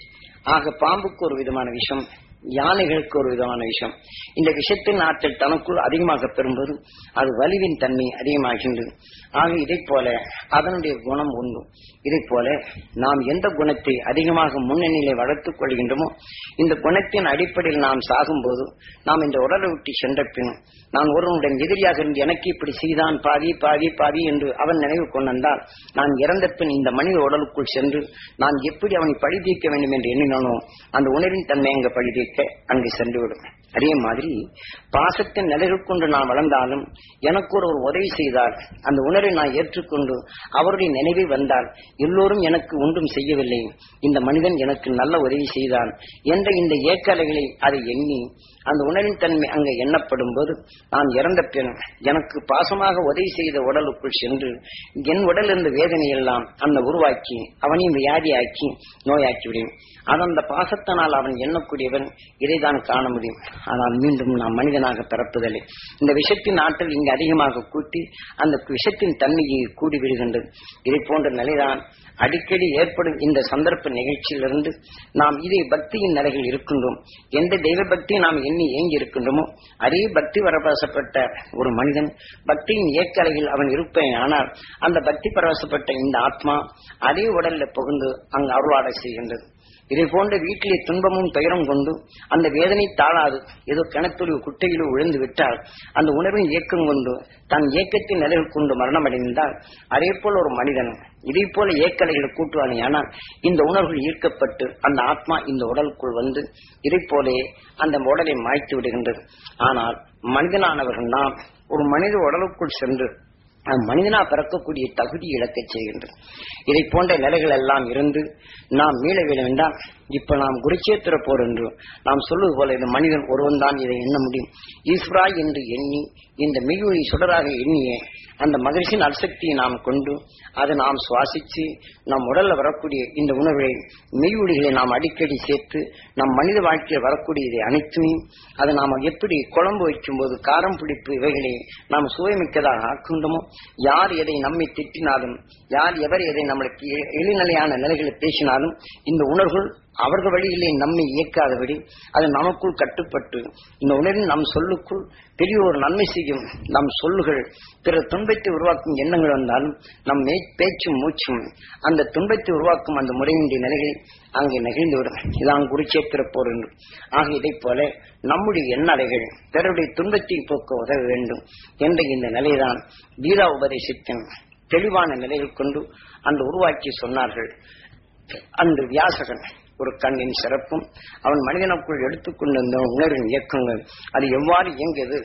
ஆக பாம்புக்கு ஒரு விதமான விஷம் யானைகளுக்கு ஒரு விதமான விஷம் இந்த விஷத்தின் ஆற்றல் தனக்குள் அதிகமாக பெறும்போது அது வலிவின் தன்மை அதிகமாகின்றது ஆக இதை போல அதனுடைய குணம் உண்டு இதை போல நாம் எந்த குணத்தை அதிகமாக முன்னணியிலே வளர்த்துக் கொள்கின்றோமோ இந்த குணத்தின் அடிப்படையில் நாம் சாகும்போது நாம் இந்த உடலை விட்டு சென்ற பின் நான் ஒருவனுடன் எதிரியாக இருந்து எனக்கு இப்படி செய்தான் பாவி பாவி பாவி என்று அவன் நினைவு கொண்டால் நான் இறந்த பின் இந்த மனித உடலுக்குள் சென்று நான் எப்படி அவனை பழி தீர்க்க வேண்டும் என்று எண்ணினானோ அந்த உணர்வின் தன்மை அங்கு பழி தீர்க்க அங்கு சென்றுவிடும் அதே மாதிரி பாசத்தின் நிலைகள் கொண்டு நான் வளர்ந்தாலும் எனக்கு ஒரு ஒரு உதவி செய்தால் அந்த உணர்வை நான் ஏற்றுக்கொண்டு அவருடைய நினைவே வந்தால் எல்லோரும் எனக்கு ஒன்றும் செய்யவில்லை இந்த மனிதன் எனக்கு நல்ல உதவி செய்தான் என்ற இந்த ஏக்கலைகளை அதை எண்ணி அந்த உணர்வின் தன்மை அங்கு எண்ணப்படும் போது நான் இறந்த பின் எனக்கு பாசமாக உதவி செய்த உடலுக்குள் சென்று என் உடல் இருந்த வேதனை எல்லாம் அந்த உருவாக்கி அவனையும் வியாதியாக்கி நோயாக்கி விடும் அது அந்த பாசத்தினால் அவன் எண்ணக்கூடியவன் இதைதான் காண முடியும் ஆனால் மீண்டும் நாம் மனிதனாக பிறப்பதில்லை இந்த விஷத்தின் ஆற்றல் இங்கு அதிகமாக கூட்டி அந்த விஷத்தின் தன்மையை கூடி விடுகின்றது இதை போன்ற நிலைதான் அடிக்கடி ஏற்படும் இந்த சந்தர்ப்ப நிகழ்ச்சியிலிருந்து நாம் இதே பக்தியின் நிலைகள் இருக்கின்றோம் எந்த தெய்வ பக்தி நாம் எண்ணி ஏங்கி இருக்கின்றோமோ அதே பக்தி வரவசப்பட்ட ஒரு மனிதன் பக்தியின் இயக்கலையில் அவன் இருப்பேன் ஆனால் அந்த பக்தி பரவசப்பட்ட இந்த ஆத்மா அதே உடல்ல புகுந்து அங்கு அருளாட செய்கின்றது இதை போன்ற வீட்டிலே துன்பமும் துயரம் கொண்டு அந்த வேதனை தாழாது ஏதோ கிணத்துடைய குட்டையிலோ விழுந்து விட்டால் அந்த உணர்வின் இயக்கம் கொண்டு தன் இயக்கத்தின் நிலைகள் கொண்டு மரணமடைந்தால் அதே போல ஒரு மனிதன் இதை போல ஏக்கலைகளை கூட்டுவானே ஆனால் இந்த உணர்வுகள் ஈர்க்கப்பட்டு அந்த ஆத்மா இந்த உடலுக்குள் வந்து இதை போலே அந்த உடலை மாய்த்து விடுகின்றது ஆனால் மனிதனானவர்கள் நாம் ஒரு மனித உடலுக்குள் சென்று மனிதனா பிறக்கக்கூடிய தகுதி இழக்கச் செய்கின்றது இதை போன்ற நிலைகள் எல்லாம் இருந்து நாம் மீள வேண்டாம் இப்ப நாம் குருச்சேத்திர போர் என்று நாம் சொல்வது போல இந்த மனிதன் ஒருவன் தான் இதை எண்ண முடியும் ஈஸ்வரா என்று எண்ணி இந்த மெய்வழி சுடராக எண்ணிய அந்த மகிழ்ச்சியின் அசக்தியை நாம் கொண்டு அதை நாம் சுவாசித்து நம் உடல்ல வரக்கூடிய இந்த உணர்வை மெய்வொழிகளை நாம் அடிக்கடி சேர்த்து நம் மனித வாழ்க்கையில் வரக்கூடிய இதை அனைத்துமே அதை நாம் எப்படி குழம்பு வைக்கும்போது காரம் பிடிப்பு இவைகளை நாம் சுவைமிக்கதாக ஆக்குண்டோமோ யார் எதை நம்மை திட்டினாலும் யார் எவர் எதை நம்மளுக்கு இழிநிலையான நிலைகளை பேசினாலும் இந்த உணர்வுகள் அவர்கள் வழியிலே நம்மை இயக்காதபடி அது நமக்குள் கட்டுப்பட்டு இந்த உணர்வின் நம் சொல்லுக்குள் பெரிய ஒரு நன்மை செய்யும் நம் சொல்லுகள் பிற துன்பத்தை உருவாக்கும் எண்ணங்கள் வந்தாலும் நம் மே பேச்சும் மூச்சும் அந்த துன்பத்தை உருவாக்கும் அந்த முறையின்றி நிலைகள் அங்கே நெகிழ்ந்துவிடும் இதான் குருச்சேத்திர போர் என்று ஆக இதைப் போல நம்முடைய எண்ணலைகள் பிறருடைய துன்பத்தை போக்க உதவ வேண்டும் என்ற இந்த நிலைதான் கீதா உபதேசத்தின் தெளிவான நிலைகள் கொண்டு அந்த உருவாக்கி சொன்னார்கள் அந்த வியாசகன் ஒரு கண்ணின் சிறப்பும் அவன் மனிதனுக்குள் எடுத்துக்கொண்டிருந்த உணர்வின் இயக்கங்கள் அது எவ்வாறு இயங்கியது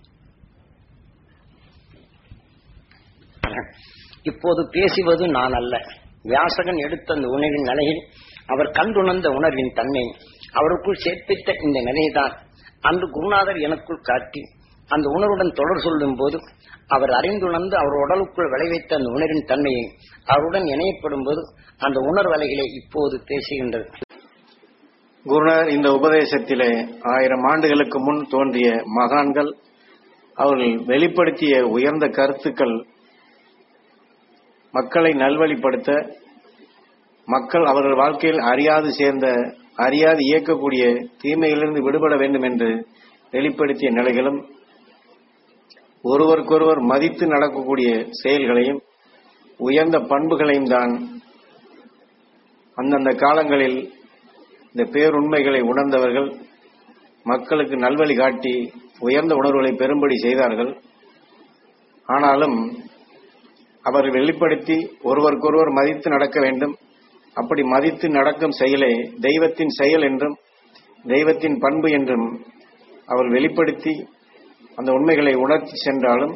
இப்போது பேசுவது நான் அல்ல வியாசகன் எடுத்த அந்த உணர்வின் நிலையில் அவர் கண்டுணர்ந்த உணர்வின் தன்மை அவருக்குள் சேர்ப்பித்த இந்த நிலைதான் அன்று குருநாதர் எனக்குள் காட்டி அந்த உணர்வுடன் தொடர் சொல்லும் போது அவர் அறிந்துணர்ந்து அவர் உடலுக்குள் விளைவித்த அந்த உணர்வின் தன்மையை அவருடன் இணையப்படும் போது அந்த உணர்வலைகளை இப்போது பேசுகின்றது குருநாதர் இந்த உபதேசத்திலே ஆயிரம் ஆண்டுகளுக்கு முன் தோன்றிய மகான்கள் அவர்கள் வெளிப்படுத்திய உயர்ந்த கருத்துக்கள் மக்களை நல்வழிப்படுத்த மக்கள் அவர்கள் வாழ்க்கையில் அறியாது சேர்ந்த அறியாது இயக்கக்கூடிய தீமையிலிருந்து விடுபட வேண்டும் என்று வெளிப்படுத்திய நிலைகளும் ஒருவருக்கொருவர் மதித்து நடக்கக்கூடிய செயல்களையும் உயர்ந்த பண்புகளையும் தான் அந்தந்த காலங்களில் இந்த பேருண்மைகளை உணர்ந்தவர்கள் மக்களுக்கு நல்வழி காட்டி உயர்ந்த உணர்வுகளை பெறும்படி செய்தார்கள் ஆனாலும் அவர் வெளிப்படுத்தி ஒருவருக்கொருவர் மதித்து நடக்க வேண்டும் அப்படி மதித்து நடக்கும் செயலே தெய்வத்தின் செயல் என்றும் தெய்வத்தின் பண்பு என்றும் அவர் வெளிப்படுத்தி அந்த உண்மைகளை உணர்த்தி சென்றாலும்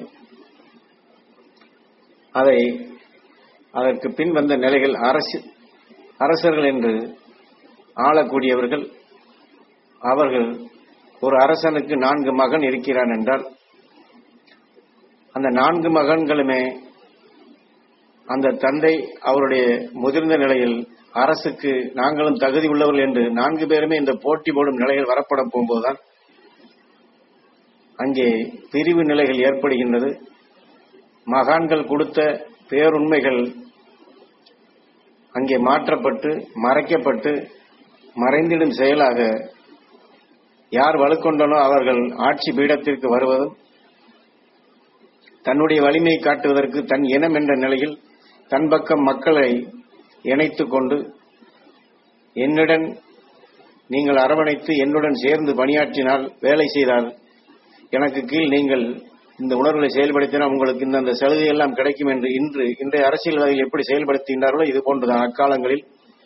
அதை அதற்கு பின் வந்த நிலைகள் அரசு அரசர்கள் என்று ஆளக்கூடியவர்கள் அவர்கள் ஒரு அரசனுக்கு நான்கு மகன் இருக்கிறான் என்றால் அந்த நான்கு மகன்களுமே அந்த தந்தை அவருடைய முதிர்ந்த நிலையில் அரசுக்கு நாங்களும் தகுதி உள்ளவர்கள் என்று நான்கு பேருமே இந்த போட்டி போடும் நிலையில் வரப்பட போகும்போதுதான் அங்கே பிரிவு நிலைகள் ஏற்படுகின்றது மகான்கள் கொடுத்த பேருண்மைகள் அங்கே மாற்றப்பட்டு மறைக்கப்பட்டு மறைந்திடும் செயலாக யார் வலுக்கொண்டனோ அவர்கள் ஆட்சி பீடத்திற்கு வருவதும் தன்னுடைய வலிமையை காட்டுவதற்கு தன் இனம் என்ற நிலையில் தன் பக்கம் மக்களை இணைத்துக் கொண்டு என்னுடன் நீங்கள் அரவணைத்து என்னுடன் சேர்ந்து பணியாற்றினால் வேலை செய்தால் எனக்கு கீழ் நீங்கள் இந்த உணர்வுகளை செயல்படுத்தினால் உங்களுக்கு இந்த அந்த சலுகை எல்லாம் கிடைக்கும் என்று இன்று இன்றைய அரசியல்வாதிகள் எப்படி செயல்படுத்துகின்றார்களோ இது போன்றுதான் அக்காலங்களில்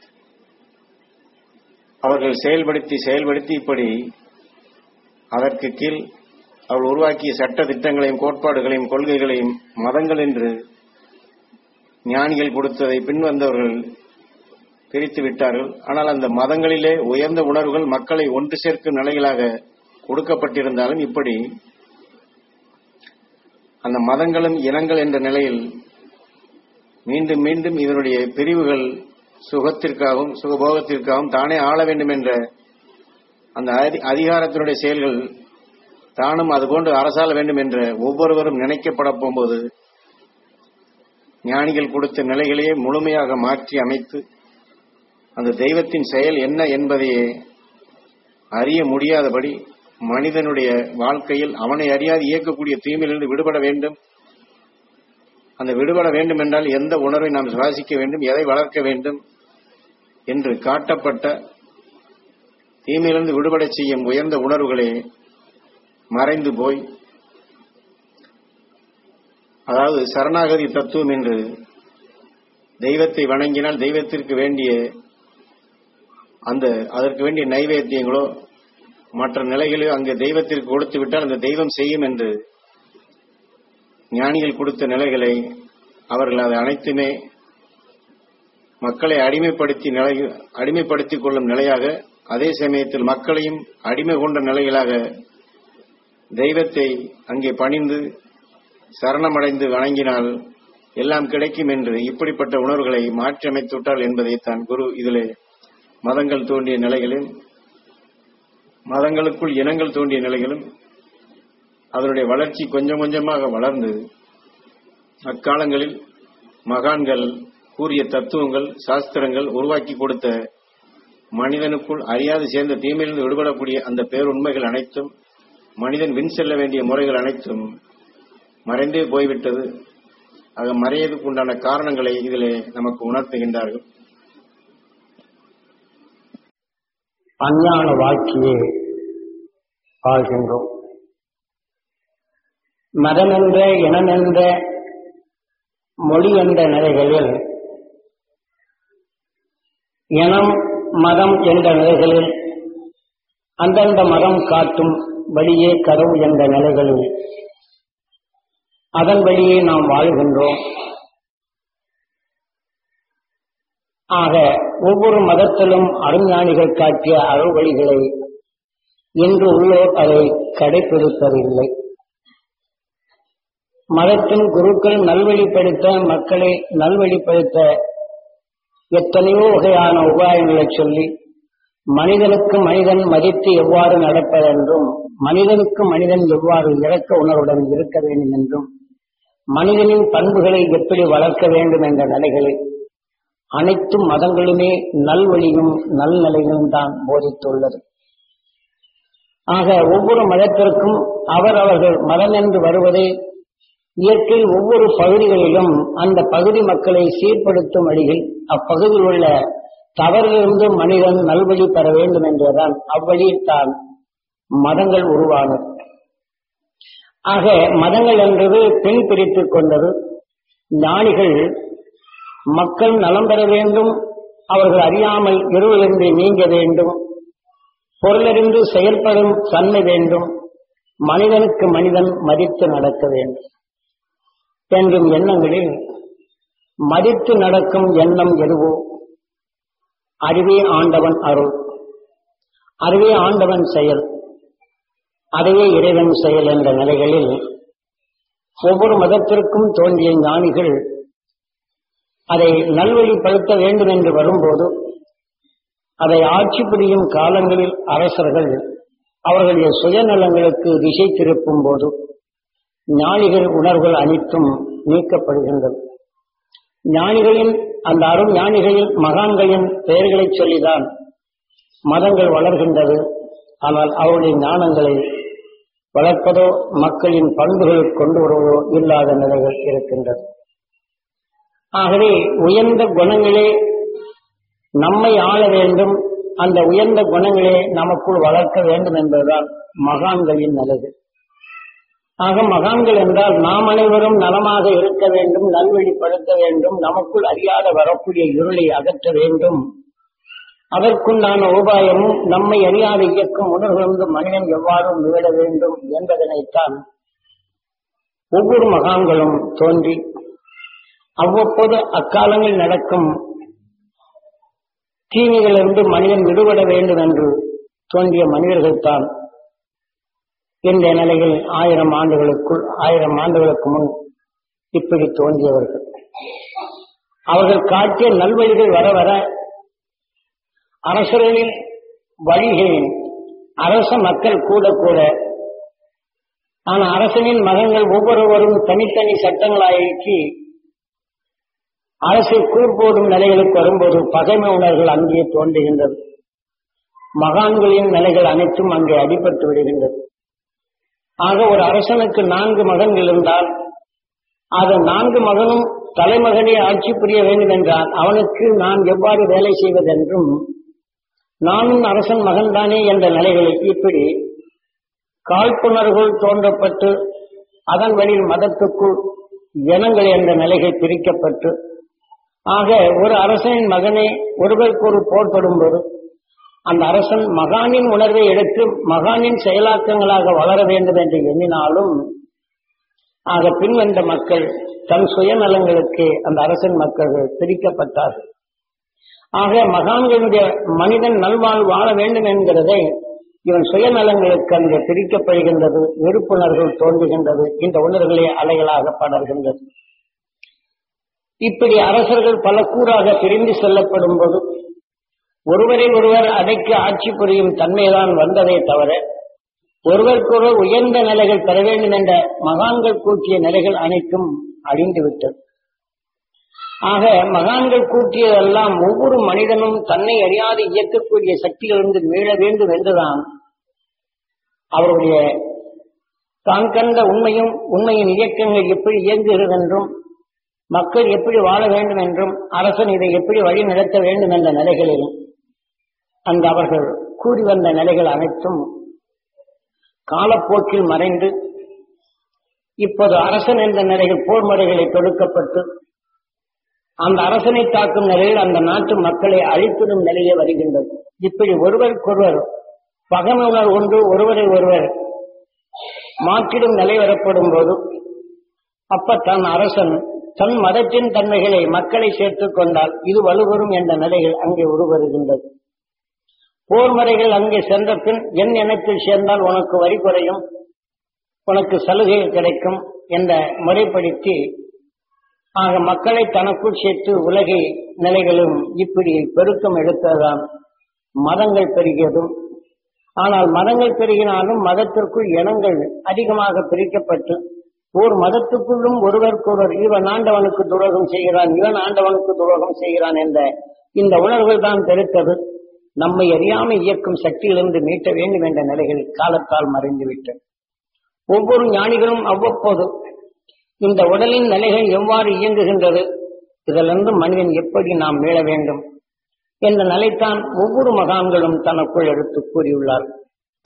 அவர்கள் செயல்படுத்தி செயல்படுத்தி இப்படி அதற்கு கீழ் அவள் உருவாக்கிய சட்ட திட்டங்களையும் கோட்பாடுகளையும் கொள்கைகளையும் மதங்கள் என்று ஞானிகள் கொடுத்ததை பின்வந்தவர்கள் பிரித்து விட்டார்கள் ஆனால் அந்த மதங்களிலே உயர்ந்த உணர்வுகள் மக்களை ஒன்று சேர்க்கும் நிலைகளாக கொடுக்கப்பட்டிருந்தாலும் இப்படி அந்த மதங்களும் இனங்கள் என்ற நிலையில் மீண்டும் மீண்டும் இதனுடைய பிரிவுகள் சுகத்திற்காகவும் சுகபோகத்திற்காகவும் தானே ஆள வேண்டும் என்ற அந்த அதி- அதிகாரத்தினுடைய செயல்கள் தானும் அதுபோன்று அரசாள வேண்டும் என்ற ஒவ்வொருவரும் நினைக்கப்பட போகும்போது ஞானிகள் கொடுத்த நிலைகளையே முழுமையாக மாற்றி அமைத்து அந்த தெய்வத்தின் செயல் என்ன என்பதையே அறிய முடியாதபடி மனிதனுடைய வாழ்க்கையில் அவனை அறியாது இயக்கக்கூடிய தீமையிலிருந்து விடுபட வேண்டும் அந்த விடுபட வேண்டும் என்றால் எந்த உணர்வை நாம் சுவாசிக்க வேண்டும் எதை வளர்க்க வேண்டும் என்று காட்டப்பட்ட தீமையிலிருந்து விடுபட செய்யும் உயர்ந்த உணர்வுகளே மறைந்து போய் அதாவது சரணாகதி தத்துவம் என்று தெய்வத்தை வணங்கினால் தெய்வத்திற்கு வேண்டிய அந்த அதற்கு வேண்டிய நைவேத்தியங்களோ மற்ற நிலைகளோ அங்கு தெய்வத்திற்கு கொடுத்து விட்டால் அந்த தெய்வம் செய்யும் என்று ஞானிகள் கொடுத்த நிலைகளை அவர்கள் அதை அனைத்துமே மக்களை அடிமைப்படுத்தி நிலை அடிமைப்படுத்திக் கொள்ளும் நிலையாக அதே சமயத்தில் மக்களையும் அடிமை கொண்ட நிலைகளாக தெய்வத்தை அங்கே பணிந்து சரணமடைந்து வணங்கினால் எல்லாம் கிடைக்கும் என்று இப்படிப்பட்ட உணர்வுகளை மாற்றி அமைத்து விட்டால் என்பதை தான் குரு இதிலே மதங்கள் தோன்றிய நிலைகளும் மதங்களுக்குள் இனங்கள் தோன்றிய நிலைகளும் அதனுடைய வளர்ச்சி கொஞ்சம் கொஞ்சமாக வளர்ந்து அக்காலங்களில் மகான்கள் கூறிய தத்துவங்கள் சாஸ்திரங்கள் உருவாக்கி கொடுத்த மனிதனுக்குள் அறியாது சேர்ந்த தீமையிலிருந்து விடுபடக்கூடிய அந்த பேருண்மைகள் அனைத்தும் மனிதன் வின் செல்ல வேண்டிய முறைகள் அனைத்தும் மறைந்தே போய்விட்டது ஆக மறையதுக்கு உண்டான காரணங்களை இதிலே நமக்கு உணர்த்துகின்றார்கள் அஞ்ஞான வாழ்க்கையை வாழ்கின்றோம் மதமென்ற இனமென்ற மொழி என்ற நிலைகளில் இனம் மதம் என்ற நிலைகளில் அந்தந்த மதம் காட்டும் வழியே கதவு என்ற நிலைகளில் அதன் வழியே நாம் வாழ்கின்றோம் ஆக ஒவ்வொரு மதத்திலும் அருஞானிகள் காட்டிய அருள்வழிகளை இன்று உள்ளோர் அதை கடைபிடிப்பதில்லை மதத்தின் குருக்கள் நல்வழிப்படுத்த மக்களை நல்வழிப்படுத்த எத்தனையோ வகையான உபாயங்களை சொல்லி மனிதனுக்கு மனிதன் மதித்து எவ்வாறு நடப்பதென்றும் மனிதனுக்கு மனிதன் எவ்வாறு இறக்க உணர்வுடன் இருக்க வேண்டும் என்றும் மனிதனின் பண்புகளை எப்படி வளர்க்க வேண்டும் என்ற நிலைகளை அனைத்து மதங்களுமே நல்வழியும் நல்நிலைகளும் தான் போதித்துள்ளது ஆக ஒவ்வொரு மதத்திற்கும் அவர் அவர்கள் மதம் என்று வருவதை இயற்கை ஒவ்வொரு பகுதிகளிலும் அந்த பகுதி மக்களை சீர்படுத்தும் வழியில் அப்பகுதியில் உள்ள தவறிலிருந்து மனிதன் நல்வழி பெற வேண்டும் என்றுதான் அவ்வழியில் தான் மதங்கள் உருவானது ஆக மதங்கள் என்றது பெண் பிரித்துக் கொண்டது ஞானிகள் மக்கள் நலம் பெற வேண்டும் அவர்கள் அறியாமல் இருளிலிருந்து நீங்க வேண்டும் பொருளறிந்து செயல்படும் தன்மை வேண்டும் மனிதனுக்கு மனிதன் மதித்து நடக்க வேண்டும் என்றும் எண்ணங்களில் மதித்து நடக்கும் எண்ணம் எதுவோ அறிவே ஆண்டவன் அருள் அறிவே ஆண்டவன் செயல் அதுவே இறைவன் செயல் என்ற நிலைகளில் ஒவ்வொரு மதத்திற்கும் தோன்றிய ஞானிகள் அதை நல்வழிப்படுத்த வேண்டும் என்று வரும்போது அதை ஆட்சி புரியும் காலங்களில் அரசர்கள் அவர்களுடைய சுயநலங்களுக்கு திசை திருப்பும் போது ஞானிகள் உணர்வுகள் அனைத்தும் நீக்கப்படுகின்றது ஞானிகளின் அந்த அருள் ஞானிகளின் மகான்களின் பெயர்களை சொல்லிதான் மதங்கள் வளர்கின்றது ஆனால் அவருடைய ஞானங்களை வளர்ப்பதோ மக்களின் பண்புகள் கொண்டு வருவதோ இல்லாத நிலைகள் இருக்கின்றது ஆகவே உயர்ந்த குணங்களே நம்மை ஆள வேண்டும் அந்த உயர்ந்த குணங்களே நமக்குள் வளர்க்க வேண்டும் என்பதுதான் மகான்களின் நிலைகள் ஆக மகான்கள் என்றால் நாம் அனைவரும் நலமாக இருக்க வேண்டும் நல்வழிப்படுத்த வேண்டும் நமக்குள் அறியாத வரக்கூடிய இருளை அகற்ற வேண்டும் அதற்குண்டான உபாயமும் நம்மை அறியாத இயக்கம் உணர்ந்து மனிதன் எவ்வாறு மீள வேண்டும் என்பதனைத்தான் ஒவ்வொரு மகான்களும் தோன்றி அவ்வப்போது அக்காலங்களில் நடக்கும் தீமைகளிலிருந்து மனிதன் விடுபட வேண்டும் என்று தோன்றிய மனிதர்கள்தான் இந்த நிலையில் ஆயிரம் ஆண்டுகளுக்குள் ஆயிரம் ஆண்டுகளுக்கு முன் இப்படி தோன்றியவர்கள் அவர்கள் காட்டிய நல்வழிகள் வர வர அரசர்களின் வழிகளில் அரச மக்கள் கூட கூட ஆனால் அரசனின் மகன்கள் ஒவ்வொருவரும் தனித்தனி சட்டங்களாக்கி அரசை கூர்போடும் நிலைகளுக்கு வரும்போது பகைமை உணர்வுகள் அங்கே தோன்றுகின்றது மகான்களின் நிலைகள் அனைத்தும் அங்கே அடிபட்டு விடுகின்றது ஆக ஒரு அரசனுக்கு நான்கு மகன்கள் இருந்தால் அது நான்கு மகனும் தலைமகனே ஆட்சி புரிய வேண்டும் என்றால் அவனுக்கு நான் எவ்வாறு வேலை செய்வதென்றும் நானும் அரசன் மகன்தானே என்ற நிலைகளில் இப்படி காழ்ப்புணர்வுகள் தோன்றப்பட்டு அதன் வழியில் மதத்துக்குள் ஜனங்கள் என்ற நிலைகள் பிரிக்கப்பட்டு ஆக ஒரு அரசனின் மகனே ஒருவருக்கு ஒரு போர்படும் போது அந்த அரசன் மகானின் உணர்வை எடுத்து மகானின் செயலாக்கங்களாக வளர வேண்டும் என்று எண்ணினாலும் ஆக பின்வந்த மக்கள் தன் சுயநலங்களுக்கு அந்த அரசன் மக்கள் பிரிக்கப்பட்டார்கள் ஆக மகான்களுடைய மனிதன் நல்வாழ்வு வாழ வேண்டும் என்கிறதை இவன் சுயநலங்களுக்கு அங்கே பிரிக்கப்படுகின்றது வெறுப்புணர்கள் தோன்றுகின்றது இந்த உணர்வுகளே அலைகளாக படர்கின்றது இப்படி அரசர்கள் பல கூறாக பிரிந்து செல்லப்படும் போது ஒருவரை ஒருவர் அடைக்க ஆட்சி புரியும் தன்மைதான் வந்ததே தவிர ஒருவருக்கொருவர் உயர்ந்த நிலைகள் பெற வேண்டும் என்ற மகான்கள் கூட்டிய நிலைகள் அனைத்தும் அழிந்துவிட்டது ஆக மகான்கள் கூட்டியதெல்லாம் ஒவ்வொரு மனிதனும் தன்னை அறியாது இயக்கக்கூடிய சக்திகளிலிருந்து மீள வேண்டும் என்றுதான் அவருடைய தான் கண்ட உண்மையும் உண்மையின் இயக்கங்கள் எப்படி இயங்குகிறது என்றும் மக்கள் எப்படி வாழ வேண்டும் என்றும் அரசன் இதை எப்படி வழி நடத்த வேண்டும் என்ற நிலைகளிலும் அந்த அவர்கள் கூறி வந்த நிலைகள் அனைத்தும் காலப்போக்கில் மறைந்து இப்போது அரசன் என்ற நிலையில் போர் முறைகளை தொடுக்கப்பட்டு அந்த அரசனை தாக்கும் நிலையில் அந்த நாட்டு மக்களை அழித்திடும் நிலையே வருகின்றது இப்படி ஒருவருக்கொருவர் பகமை உணர்வு கொண்டு ஒருவரை ஒருவர் மாற்றிடும் நிலை வரப்படும் போது அப்ப தன் அரசன் தன் மதத்தின் தன்மைகளை மக்களை சேர்த்துக் கொண்டால் இது வலுவரும் என்ற நிலைகள் அங்கே உருவருகின்றது போர் முறைகள் அங்கே சென்ற பின் என் இனத்தில் சேர்ந்தால் உனக்கு வரி குறையும் உனக்கு சலுகைகள் கிடைக்கும் என்ற முறைப்படுத்தி ஆக மக்களை தனக்குள் சேர்த்து உலகை நிலைகளும் இப்படி பெருக்கம் எடுத்ததுதான் மதங்கள் பெருகியதும் ஆனால் மதங்கள் பெருகினாலும் மதத்திற்குள் இனங்கள் அதிகமாக பிரிக்கப்பட்டு ஒரு மதத்துக்குள்ளும் ஒருவருக்கொருவர் இவன் ஆண்டவனுக்கு துரோகம் செய்கிறான் இவன் ஆண்டவனுக்கு துரோகம் செய்கிறான் என்ற இந்த உணர்வுகள் தான் பெருத்தது நம்மை அறியாமல் இயக்கும் சக்தியிலிருந்து மீட்ட வேண்டும் என்ற நிலைகள் காலத்தால் மறைந்துவிட்டது ஒவ்வொரு ஞானிகளும் அவ்வப்போது இந்த உடலின் நிலைகள் எவ்வாறு இயங்குகின்றது இதிலிருந்து மனிதன் எப்படி நாம் மீள வேண்டும் என்ற நிலைத்தான் ஒவ்வொரு மகான்களும் தனக்குள் எடுத்து கூறியுள்ளார்கள்